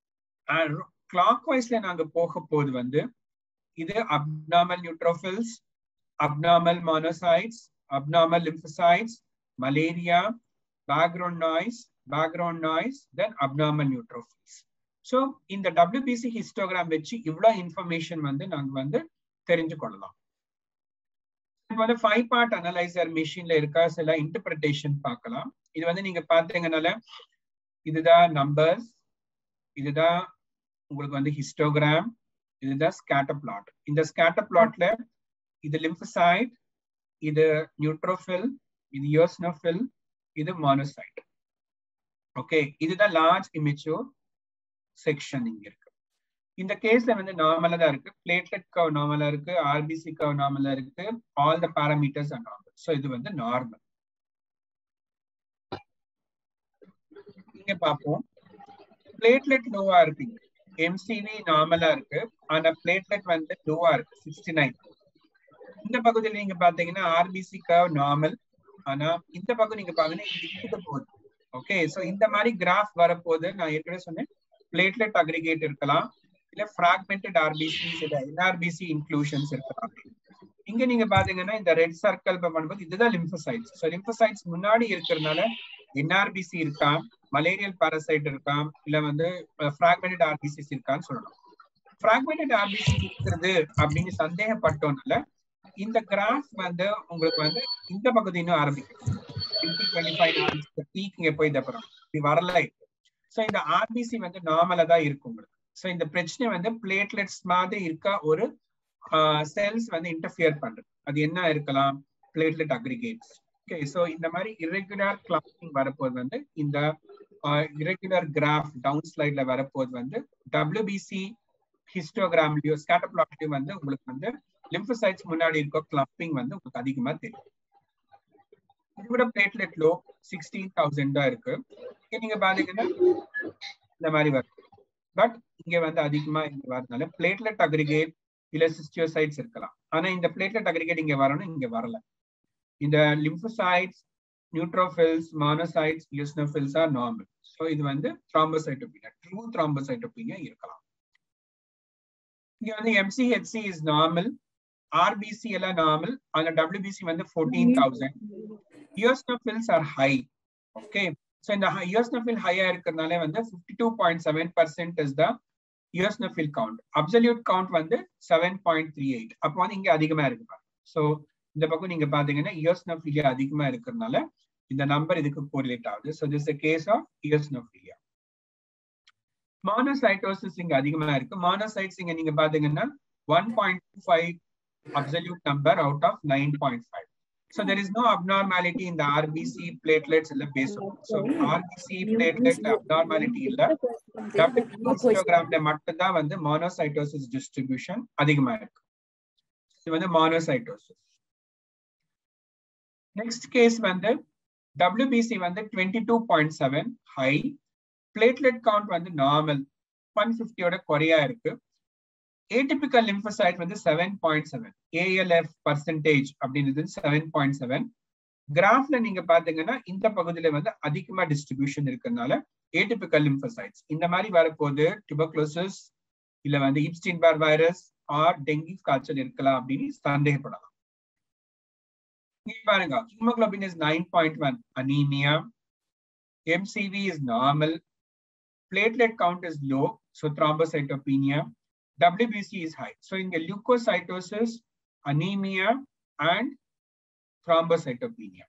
Speaker 1: கிளாக் வைஸ்ல நாங்க போக போது வந்து இது abnormal neutrophils abnormal monocytes, abnormal lymphocytes, malaria, background noise, background noise, then abnormal neutrophils. So இந்த டபிள்யூபிசி ஹிஸ்டோகிராம் வச்சு இவ்வளோ இன்ஃபர்மேஷன் வந்து நாங்கள் வந்து தெரிஞ்சு கொள்ளலாம் இப்போ வந்து ஃபைவ் பார்ட் அனலைசர் மிஷின்ல இருக்க சில இன்டர்பிரிட்டேஷன் பார்க்கலாம் இது வந்து நீங்க பார்த்தீங்கனால இதுதான் நம்பர்ஸ் இதுதான் உங்களுக்கு வந்து ஹிஸ்டோகிராம் இதுதான் ஸ்கேட்டர் பிளாட் இந்த ஸ்கேட்டர் பிளாட்ல இது லிம்போசைட் இது நியூட்ரோஃபில் இது யோஸ்னோஃபில் இது மானோசைட் ஓகே இதுதான் லார்ஜ் இமேச்சூர் செக்ஷன் இங்க இருக்கு இந்த கேஸ்ல வந்து நார்மலா தான் இருக்கு பிளேட்லெட் கவ் நார்மலா இருக்கு ஆர்பிசி கவ் நார்மலா இருக்கு all the parameters are normal so இது வந்து நார்மல் இங்க பார்ப்போம் பிளேட்லெட் லோவா இருக்கு எம்சிவி நார்மலா இருக்கு ஆனா பிளேட்லெட் வந்து லோவா இருக்கு சிக்ஸ்டி நைன் இந்த பகுதியில் நீங்க பாத்தீங்கன்னா ஆர்பிசி கர்வ் நார்மல் ஆனா இந்த பக்கம் நீங்க பாத்தீங்கன்னா போகுது ஓகே சோ இந்த மாதிரி கிராஃப் வரப்போது நான் ஏற்கனவே சொன்னேன் பிளேட்லெட் அக்ரிகேட் இருக்கலாம் இல்ல ஃபிராக்மெண்டட் ஆர்பிசி இல்ல என்ஆர்பிசி இன்க்ளூஷன்ஸ் இருக்கலாம் இங்க நீங்க பாத்தீங்கன்னா இந்த ரெட் சர்க்கிள் பண்ணும்போது இதுதான் லிம்போசைட்ஸ் ஸோ லிம்போசைட்ஸ் முன்னாடி இருக்கிறதுனால என்ஆர்பிசி இருக்கா மலேரியல் பாரசைட் இருக்கா இல்ல வந்து ஃபிராக்மெண்டட் ஆர்பிசிஸ் இருக்கான்னு சொல்லணும் ஃபிராக்மெண்டட் ஆர்பிசி இருக்கிறது அப்படின்னு சந்தேகப்பட்டோம்னால இந்த கிராஃப் வந்து உங்களுக்கு வந்து இந்த பகுதி இன்னும் ஆரம்பிக்கும் பீக் இங்க போய் அப்புறம் இப்படி வரல ஸோ இந்த ஆர்பிசி வந்து நார்மலா தான் இருக்கும் உங்களுக்கு ஸோ இந்த பிரச்சனை வந்து பிளேட்லெட்ஸ் மாதிரி இருக்க ஒரு செல்ஸ் வந்து இன்டர்ஃபியர் பண்றது அது என்ன இருக்கலாம் பிளேட்லெட் அக்ரிகேட்ஸ் ஓகே ஸோ இந்த மாதிரி இரெகுலர் கிளாப்பிங் வரப்போது வந்து இந்த இரெகுலர் கிராஃப் டவுன் ஸ்லைட்ல வரப்போது வந்து டபிள்யூபிசி ஹிஸ்டோகிராம்லயோ ஸ்கேட்டப்ளாட்லயோ வந்து உங்களுக்கு வந்து லிம்போசைட்ஸ் முன்னாடி இருக்க கிளப்பிங் வந்து உங்களுக்கு அதிகமா தெரியும் இதோட பிளேட்லெட் லோ சிக்ஸ்டீன் தௌசண்ட் தான் இருக்கு நீங்க பாத்தீங்கன்னா இந்த மாதிரி வரும் பட் இங்க வந்து அதிகமா இங்க வரதுனால பிளேட்லெட் அக்ரிகேட் இல்ல சிஸ்டியோசைட்ஸ் இருக்கலாம் ஆனா இந்த பிளேட்லெட் அக்ரிகேட் இங்க வரணும் இங்க வரல இந்த lymphocytes neutrophils monocytes eosinophils are normal so இது வந்து த்ராம்போசைட்டோபினியா ட்ரூ த்ராம்போசைட்டோபினியா இருக்கலாம் இங்க வந்து எம்சிஹெச்சி இஸ் நார்மல் ஆர்பிசி எல்லாம் நார்மல் ஆனா டபிள்யூபிசி வந்து fourteen thousand eosinophils are high okay so இந்த யூஎஸ்னோஃபில் ஹையா இருக்கிறதுனால வந்து fifty two point seven percent is the eosinophil count absolute count வந்து செவன் பாயிண்ட் த்ரீ எயிட் அப்போ வந்து இங்க அதிகமா இருக்கு ஸோ இந்த பக்கம் நீங்க பாத்தீங்கன்னா யூஎஸ்னோஃபிலியா அதிகமா இருக்கிறதுனால இந்த நம்பர் இதுக்கு கோரிலேட் ஆகுது so this case of eosinophilia monocytosis இங்க அதிகமா இருக்கு மானோசைட்ஸ் இங்க நீங்க பாத்தீங்கன்னா one point two five absolute number out of nine point five So there is no abnormality in the RBC platelets இல்ல பேசும். So RBC platelet abnormality இல்ல ஹிஸ்டோகிராம்ல மட்டும்தான் வந்து monocytosis distribution அதிகமா இருக்கு. இது வந்து monocytosis. நெக்ஸ்ட் கேஸ் வந்து WBC வந்து twenty two point seven high platelet count வந்து நார்மல் ஒன் ஃபிஃப்டியோட குறையா இருக்கு ஏடிபிக்கல் லிம்போசைட் வந்து seven point seven ALF percentage அப்படின்றது செவன் பாயிண்ட் செவன் கிராஃப்ல நீங்க பாத்தீங்கன்னா இந்த பகுதியில வந்து அதிகமா டிஸ்ட்ரிபியூஷன் இருக்கிறதுனால ஏடிபிக்கல் லிம்போசைட்ஸ் இந்த மாதிரி வரப்போது டியூபர்குலோசிஸ் இல்ல வந்து ஈப்ஸ்டீன் பார் வைரஸ் ஆர் டெங்கி காய்ச்சல் இருக்கலாம் அப்படின்னு சந்தேகப்படலாம் இங்க பாருங்க haemoglobin is nine point one anaemia MCV is normal platelet count is low, so thrombocytopenia. WBC is high. So in the leukocytosis, anemia, and thrombocytopenia.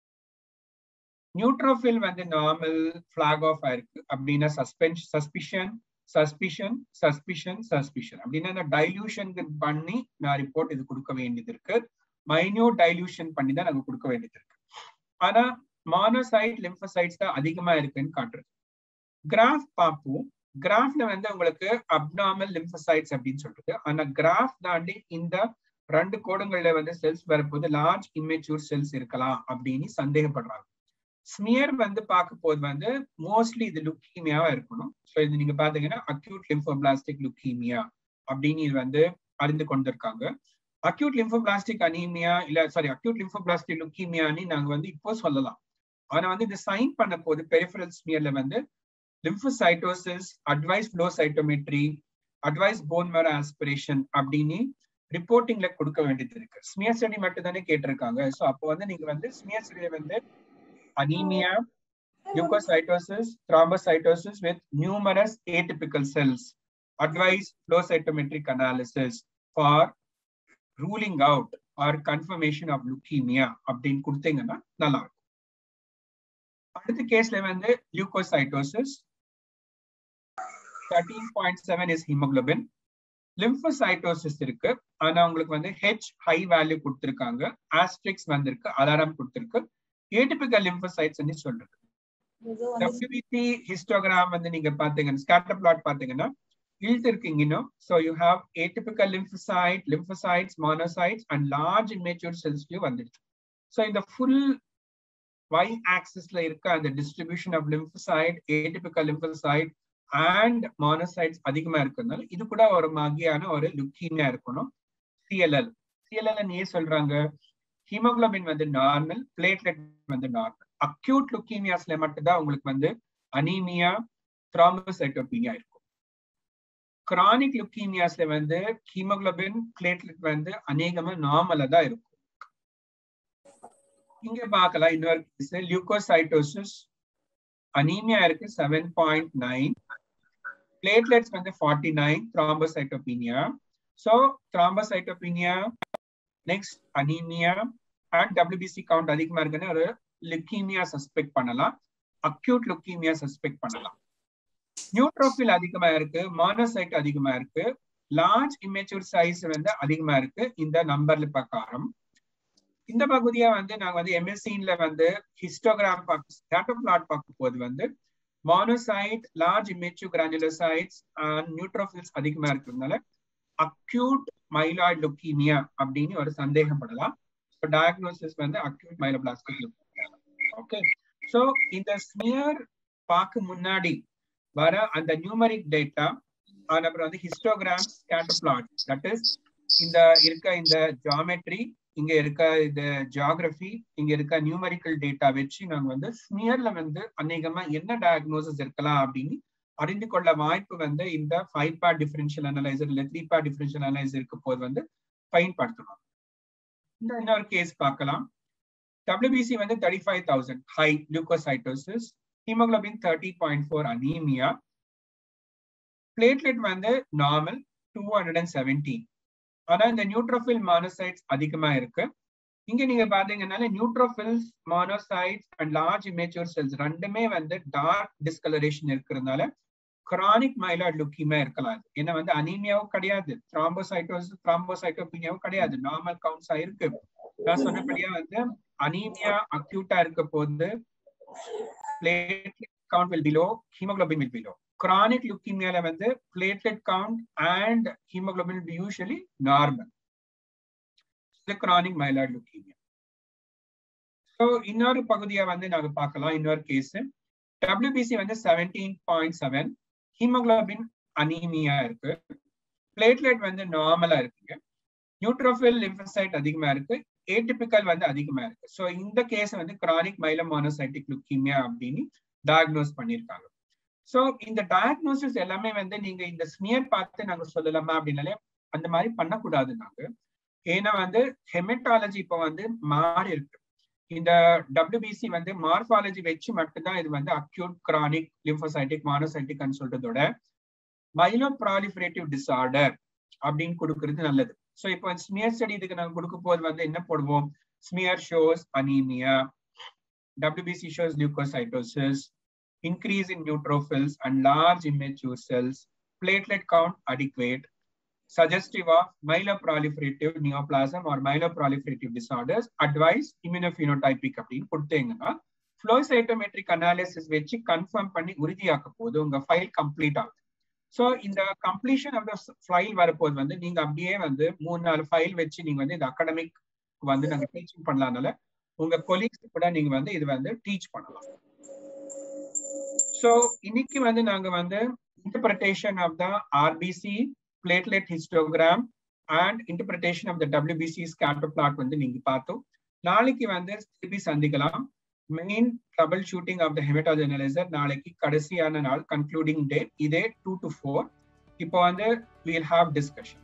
Speaker 1: Neutrophil வந்து நார்மல் ஃபிளாக் ஆஃப் ஆயிருக்கு அப்படின்னா suspension suspicion suspicion suspicion suspicion அப்படின்னா இந்த dilution பண்ணி நான் report இது கொடுக்க வேண்டியது இருக்கு மைன்யூட் டைல்யூஷன் பண்ணி தான் நாங்க கொடுக்க வேண்டியது இருக்கு ஆனா மானோசைட் லிம்போசைட்ஸ் தான் அதிகமா இருக்குன்னு காட்டுறது கிராஃப் பார்ப்போம் கிராஃப்ல வந்து உங்களுக்கு அப்நார்மல் லிம்போசைட்ஸ் அப்படின்னு சொல்றது ஆனா கிராஃப் தாண்டி இந்த ரெண்டு கோடங்கள்ல வந்து செல்ஸ் வரப்போது லார்ஜ் இம்மெச்சூர் செல்ஸ் இருக்கலாம் அப்படின்னு சந்தேகப்படுறாங்க ஸ்மியர் வந்து பார்க்க போது வந்து மோஸ்ட்லி இது லுக்கீமியாவா இருக்கணும் ஸோ இது நீங்க பாத்தீங்கன்னா அக்யூட் லிம்போபிளாஸ்டிக் லுக்கீமியா அப்படின்னு இது வந்து அறிந்து கொண்டிருக்காங்க அக்யூட் லிம்போபிளாஸ்டிக் அனீமியா இல்ல சாரி அக்யூட் லிம்போபிளாஸ்டிக் லுக்கீமியான்னு நாங்க வந்து இப்போ சொல்லலாம் ஆனா வந்து இந்த சைன் பண்ண போது பெரிஃபரல் ஸ்மியர்ல வந்து lymphocytosis advise flow cytometry advise bone marrow aspiration அப்படின்னு ரிப்போர்ட்டிங்ல கொடுக்க வேண்டியது இருக்கு ஸ்மியர் ஸ்டடி மட்டும் தானே கேட்டிருக்காங்க ஸோ அப்போ வந்து நீங்க வந்து ஸ்மியர் ஸ்டடியில வந்து anaemia leukocytosis, thrombocytosis with numerous atypical cells. Advise flow cytometric analysis for ruling out or confirmation of leukemia அப்படின்னு கொடுத்தீங்கன்னா நல்லா இருக்கும் அடுத்த கேஸ்ல வந்து leukocytosis thirteen point seven is haemoglobin lymphocytosis இருக்கு ஆனா உங்களுக்கு வந்து ஹெச் ஹை வேல்யூ கொடுத்துருக்காங்க ஆஸ்ட்ரிக்ஸ் வந்திருக்கு அலாரம் கொடுத்துருக்கு ஏடிபிக்கல் லிம்போசைட்ஸ் சொல்றது டபிள்யூபிசி ஹிஸ்டோகிராம் வந்து நீங்க பாத்தீங்கன்னா ஸ்கேட்டர் பிளாட் பாத்தீங்கன்னா இழுத்து இருக்கீங்கன்னா so you have atypical lymphocyte lymphocytes monocytes and large immature செல்ஸ்லயும் வந்துடுச்சு ஸோ இந்த ஃபுல் y ஆக்சிஸ்ல இருக்க அந்த distribution of lymphocyte atypical lymphocyte and monocytes அதிகமா இருக்கிறதுனால இது கூட ஒரு மாதிரியான ஒரு லுக்கீமியா இருக்கணும் சிஎல்எல் சிஎல்எல் ஏன் சொல்றாங்க ஹீமோகுளோபின் வந்து நார்மல் பிளேட்லெட் வந்து நார்மல் அக்யூட் லுக்கீமியாஸ்ல மட்டும்தான் உங்களுக்கு வந்து அனீமியா த்ராம்போசைட்டோபீனியா இருக்கும் கிரானிக் லுக்கீமியாஸ்ல வந்து ஹீமோகுளோபின் பிளேட்லெட் வந்து அநேகமா நார்மலா தான் இருக்கும் இங்க பார்க்கலாம் இன்னொரு கேஸ் லியூகோசைட்டோசிஸ் அனீமியா இருக்கு செவன் பாயிண்ட் நைன் பிளேட்லெட்ஸ் வந்து forty nine thrombocytopenia so thrombocytopenia next anaemia and WBC count அதிகமா இருக்குன்னு ஒரு லுக்கீமியா சஸ்பெக்ட் பண்ணலாம் அக்யூட் லுக்கீமியா சஸ்பெக்ட் பண்ணலாம் நியூட்ரோஃபில் அதிகமா இருக்கு மானோசைட் அதிகமா இருக்கு லார்ஜ் இமேச்சூர் சைஸ் வந்து அதிகமா இருக்கு இந்த நம்பர்ல பிரகாரம் இந்த பகுதியா வந்து நாங்க வந்து எம்எஸ்சின்ல வந்து ஹிஸ்டோகிராம் பார்க்க ஸ்கேட்டர் பிளாட் பார்க்கும் போது வந்து monocyte large immature granulocytes and neutrophils அதிகமா இருக்கிறதுனால அக்யூட் மைலாய்ட் லுக்கீமியா அப்படின்னு ஒரு சந்தேகப்படலாம் ஸோ டயக்னோசிஸ் வந்து acute myeloblastic leukaemia okay so இந்த ஸ்மியர் பார்க்க முன்னாடி வர அந்த நியூமரிக் டேட்டா அப்புறம் வந்து histogram scatter plot that is இந்த இருக்க இந்த ஜாமெட்ரி இங்க இருக்க இந்த ஜியாகிரபி இங்க இருக்க நியூமரிக்கல் டேட்டா வச்சு நாங்க வந்து ஸ்மியர்ல வந்து அநேகமா என்ன டயக்னோசிஸ் இருக்கலாம் அப்படின்னு அறிந்து கொள்ள வாய்ப்பு வந்து இந்த ஃபைவ் பார்ட் டிஃபரன்ஷியல் அனலைசர் இல்ல த்ரீ பார்ட் டிஃபரன்ஷியல் அனலைசருக்கு போது வந்து பயன்படுத்தணும் இந்த இன்னொரு கேஸ் பார்க்கலாம் டபிள்யூபிசி வந்து thirty five thousand high leukocytosis haemoglobin thirty point four anaemia platelet வந்து normal two hundred and seventeen ஆனா இந்த நியூட்ரோஃபில் மானோசைட்ஸ் அதிகமா இருக்கு இங்க நீங்க பாத்தீங்கன்னா neutrophils monocytes and large immature cells ரெண்டுமே வந்து டார்க் டிஸ்கலரேஷன் இருக்கிறதுனால கிரானிக் மைலாய்ட் லுக்கியமா இருக்கலாம் ஏன்னா வந்து அனீமியாவும் கிடையாது த்ராம்போசைட்டோஸ் த்ராம்போசைட்டோபினியாவும் கிடையாது நார்மல் கவுண்ட்ஸா இருக்கு நான் சொன்னபடியா வந்து அனீமியா அக்யூட்டா இருக்க போது platelet count will below haemoglobin will below chronic லுக்கிமியால வந்து platelet count and haemoglobin usually normal chronic myeloid leukaemia so இன்னொரு பகுதியை வந்து நாங்க பார்க்கலாம் இன்னொரு கேஸ் டபிள்யூபிசி வந்து seventeen point seven haemoglobin anaemia இருக்கு பிளேட்லெட் வந்து நார்மலா இருக்குங்க நியூட்ரோஃபில் லிம்போசைட் அதிகமா இருக்கு ஏடிபிக்கல் வந்து அதிகமா இருக்கு ஸோ இந்த கேஸ் வந்து கிரானிக் மைலமோனோசைட்டிக் லுக்கீமியா அப்படின்னு டயக்னோஸ் பண்ணியிருக்காங்க ஸோ இந்த டயக்னோசிஸ் எல்லாமே வந்து நீங்க இந்த ஸ்மியர் பார்த்து நாங்க சொல்லலாமா அப்படின்னாலே அந்த மாதிரி பண்ணக்கூடாது நாங்க ஏன்னா வந்து ஹெமட்டாலஜி இப்போ வந்து மாறி இருக்கு இந்த டபிள்யூபிசி வந்து மார்பாலஜி வச்சு மட்டும்தான் இது வந்து அக்யூட் கிரானிக் லிம்போசைட்டிக் மானோசைட்டிக் சொல்றதோட மைலோ ப்ராலிஃபரேட்டிவ் டிசார்டர் அப்படின்னு கொடுக்கறது நல்லது ஸோ இப்போ ஸ்மியர் ஸ்டடி இதுக்கு நாங்கள் கொடுக்க போது வந்து என்ன போடுவோம் smear shows anaemia WBC shows leukocytosis increase in neutrophils and large immature cells, platelet count adequate, suggestive of myeloproliferative neoplasm or myeloproliferative disorders, advise immunophenotypic அப்படின்னு கொடுத்தீங்கன்னா ஃப்ளோ சைட்டோமெட்ரிக் அனாலிசிஸ் வச்சு கன்ஃபார்ம் பண்ணி உறுதியாக்க போது உங்க ஃபைல் கம்ப்ளீட் ஆகுது so இந்த completion of the file வரப்போது வந்து நீங்க அப்படியே வந்து மூணு நாலு ஃபைல் வச்சு நீங்க வந்து இந்த அகாடமிக் வந்து நாங்க டீச்சிங் பண்ணலாம்னால உங்க கொலீக்ஸ் கூட நீங்க வந்து இது வந்து டீச் பண்ணலாம் ஸோ இன்னைக்கு வந்து நாங்க வந்து interpretation of the RBC platelet histogram and interpretation of the WBC scatter plot வந்து நீங்க பார்த்தோம் நாளைக்கு வந்து திருப்பி சந்திக்கலாம் main troubleshooting of the haematology analyser நாளைக்கு கடைசியான நாள் கன்க்ளூடிங் டே இதே டூ டு ஃபோர் இப்போ வந்து வீல் ஹாவ் டிஸ்கஷன்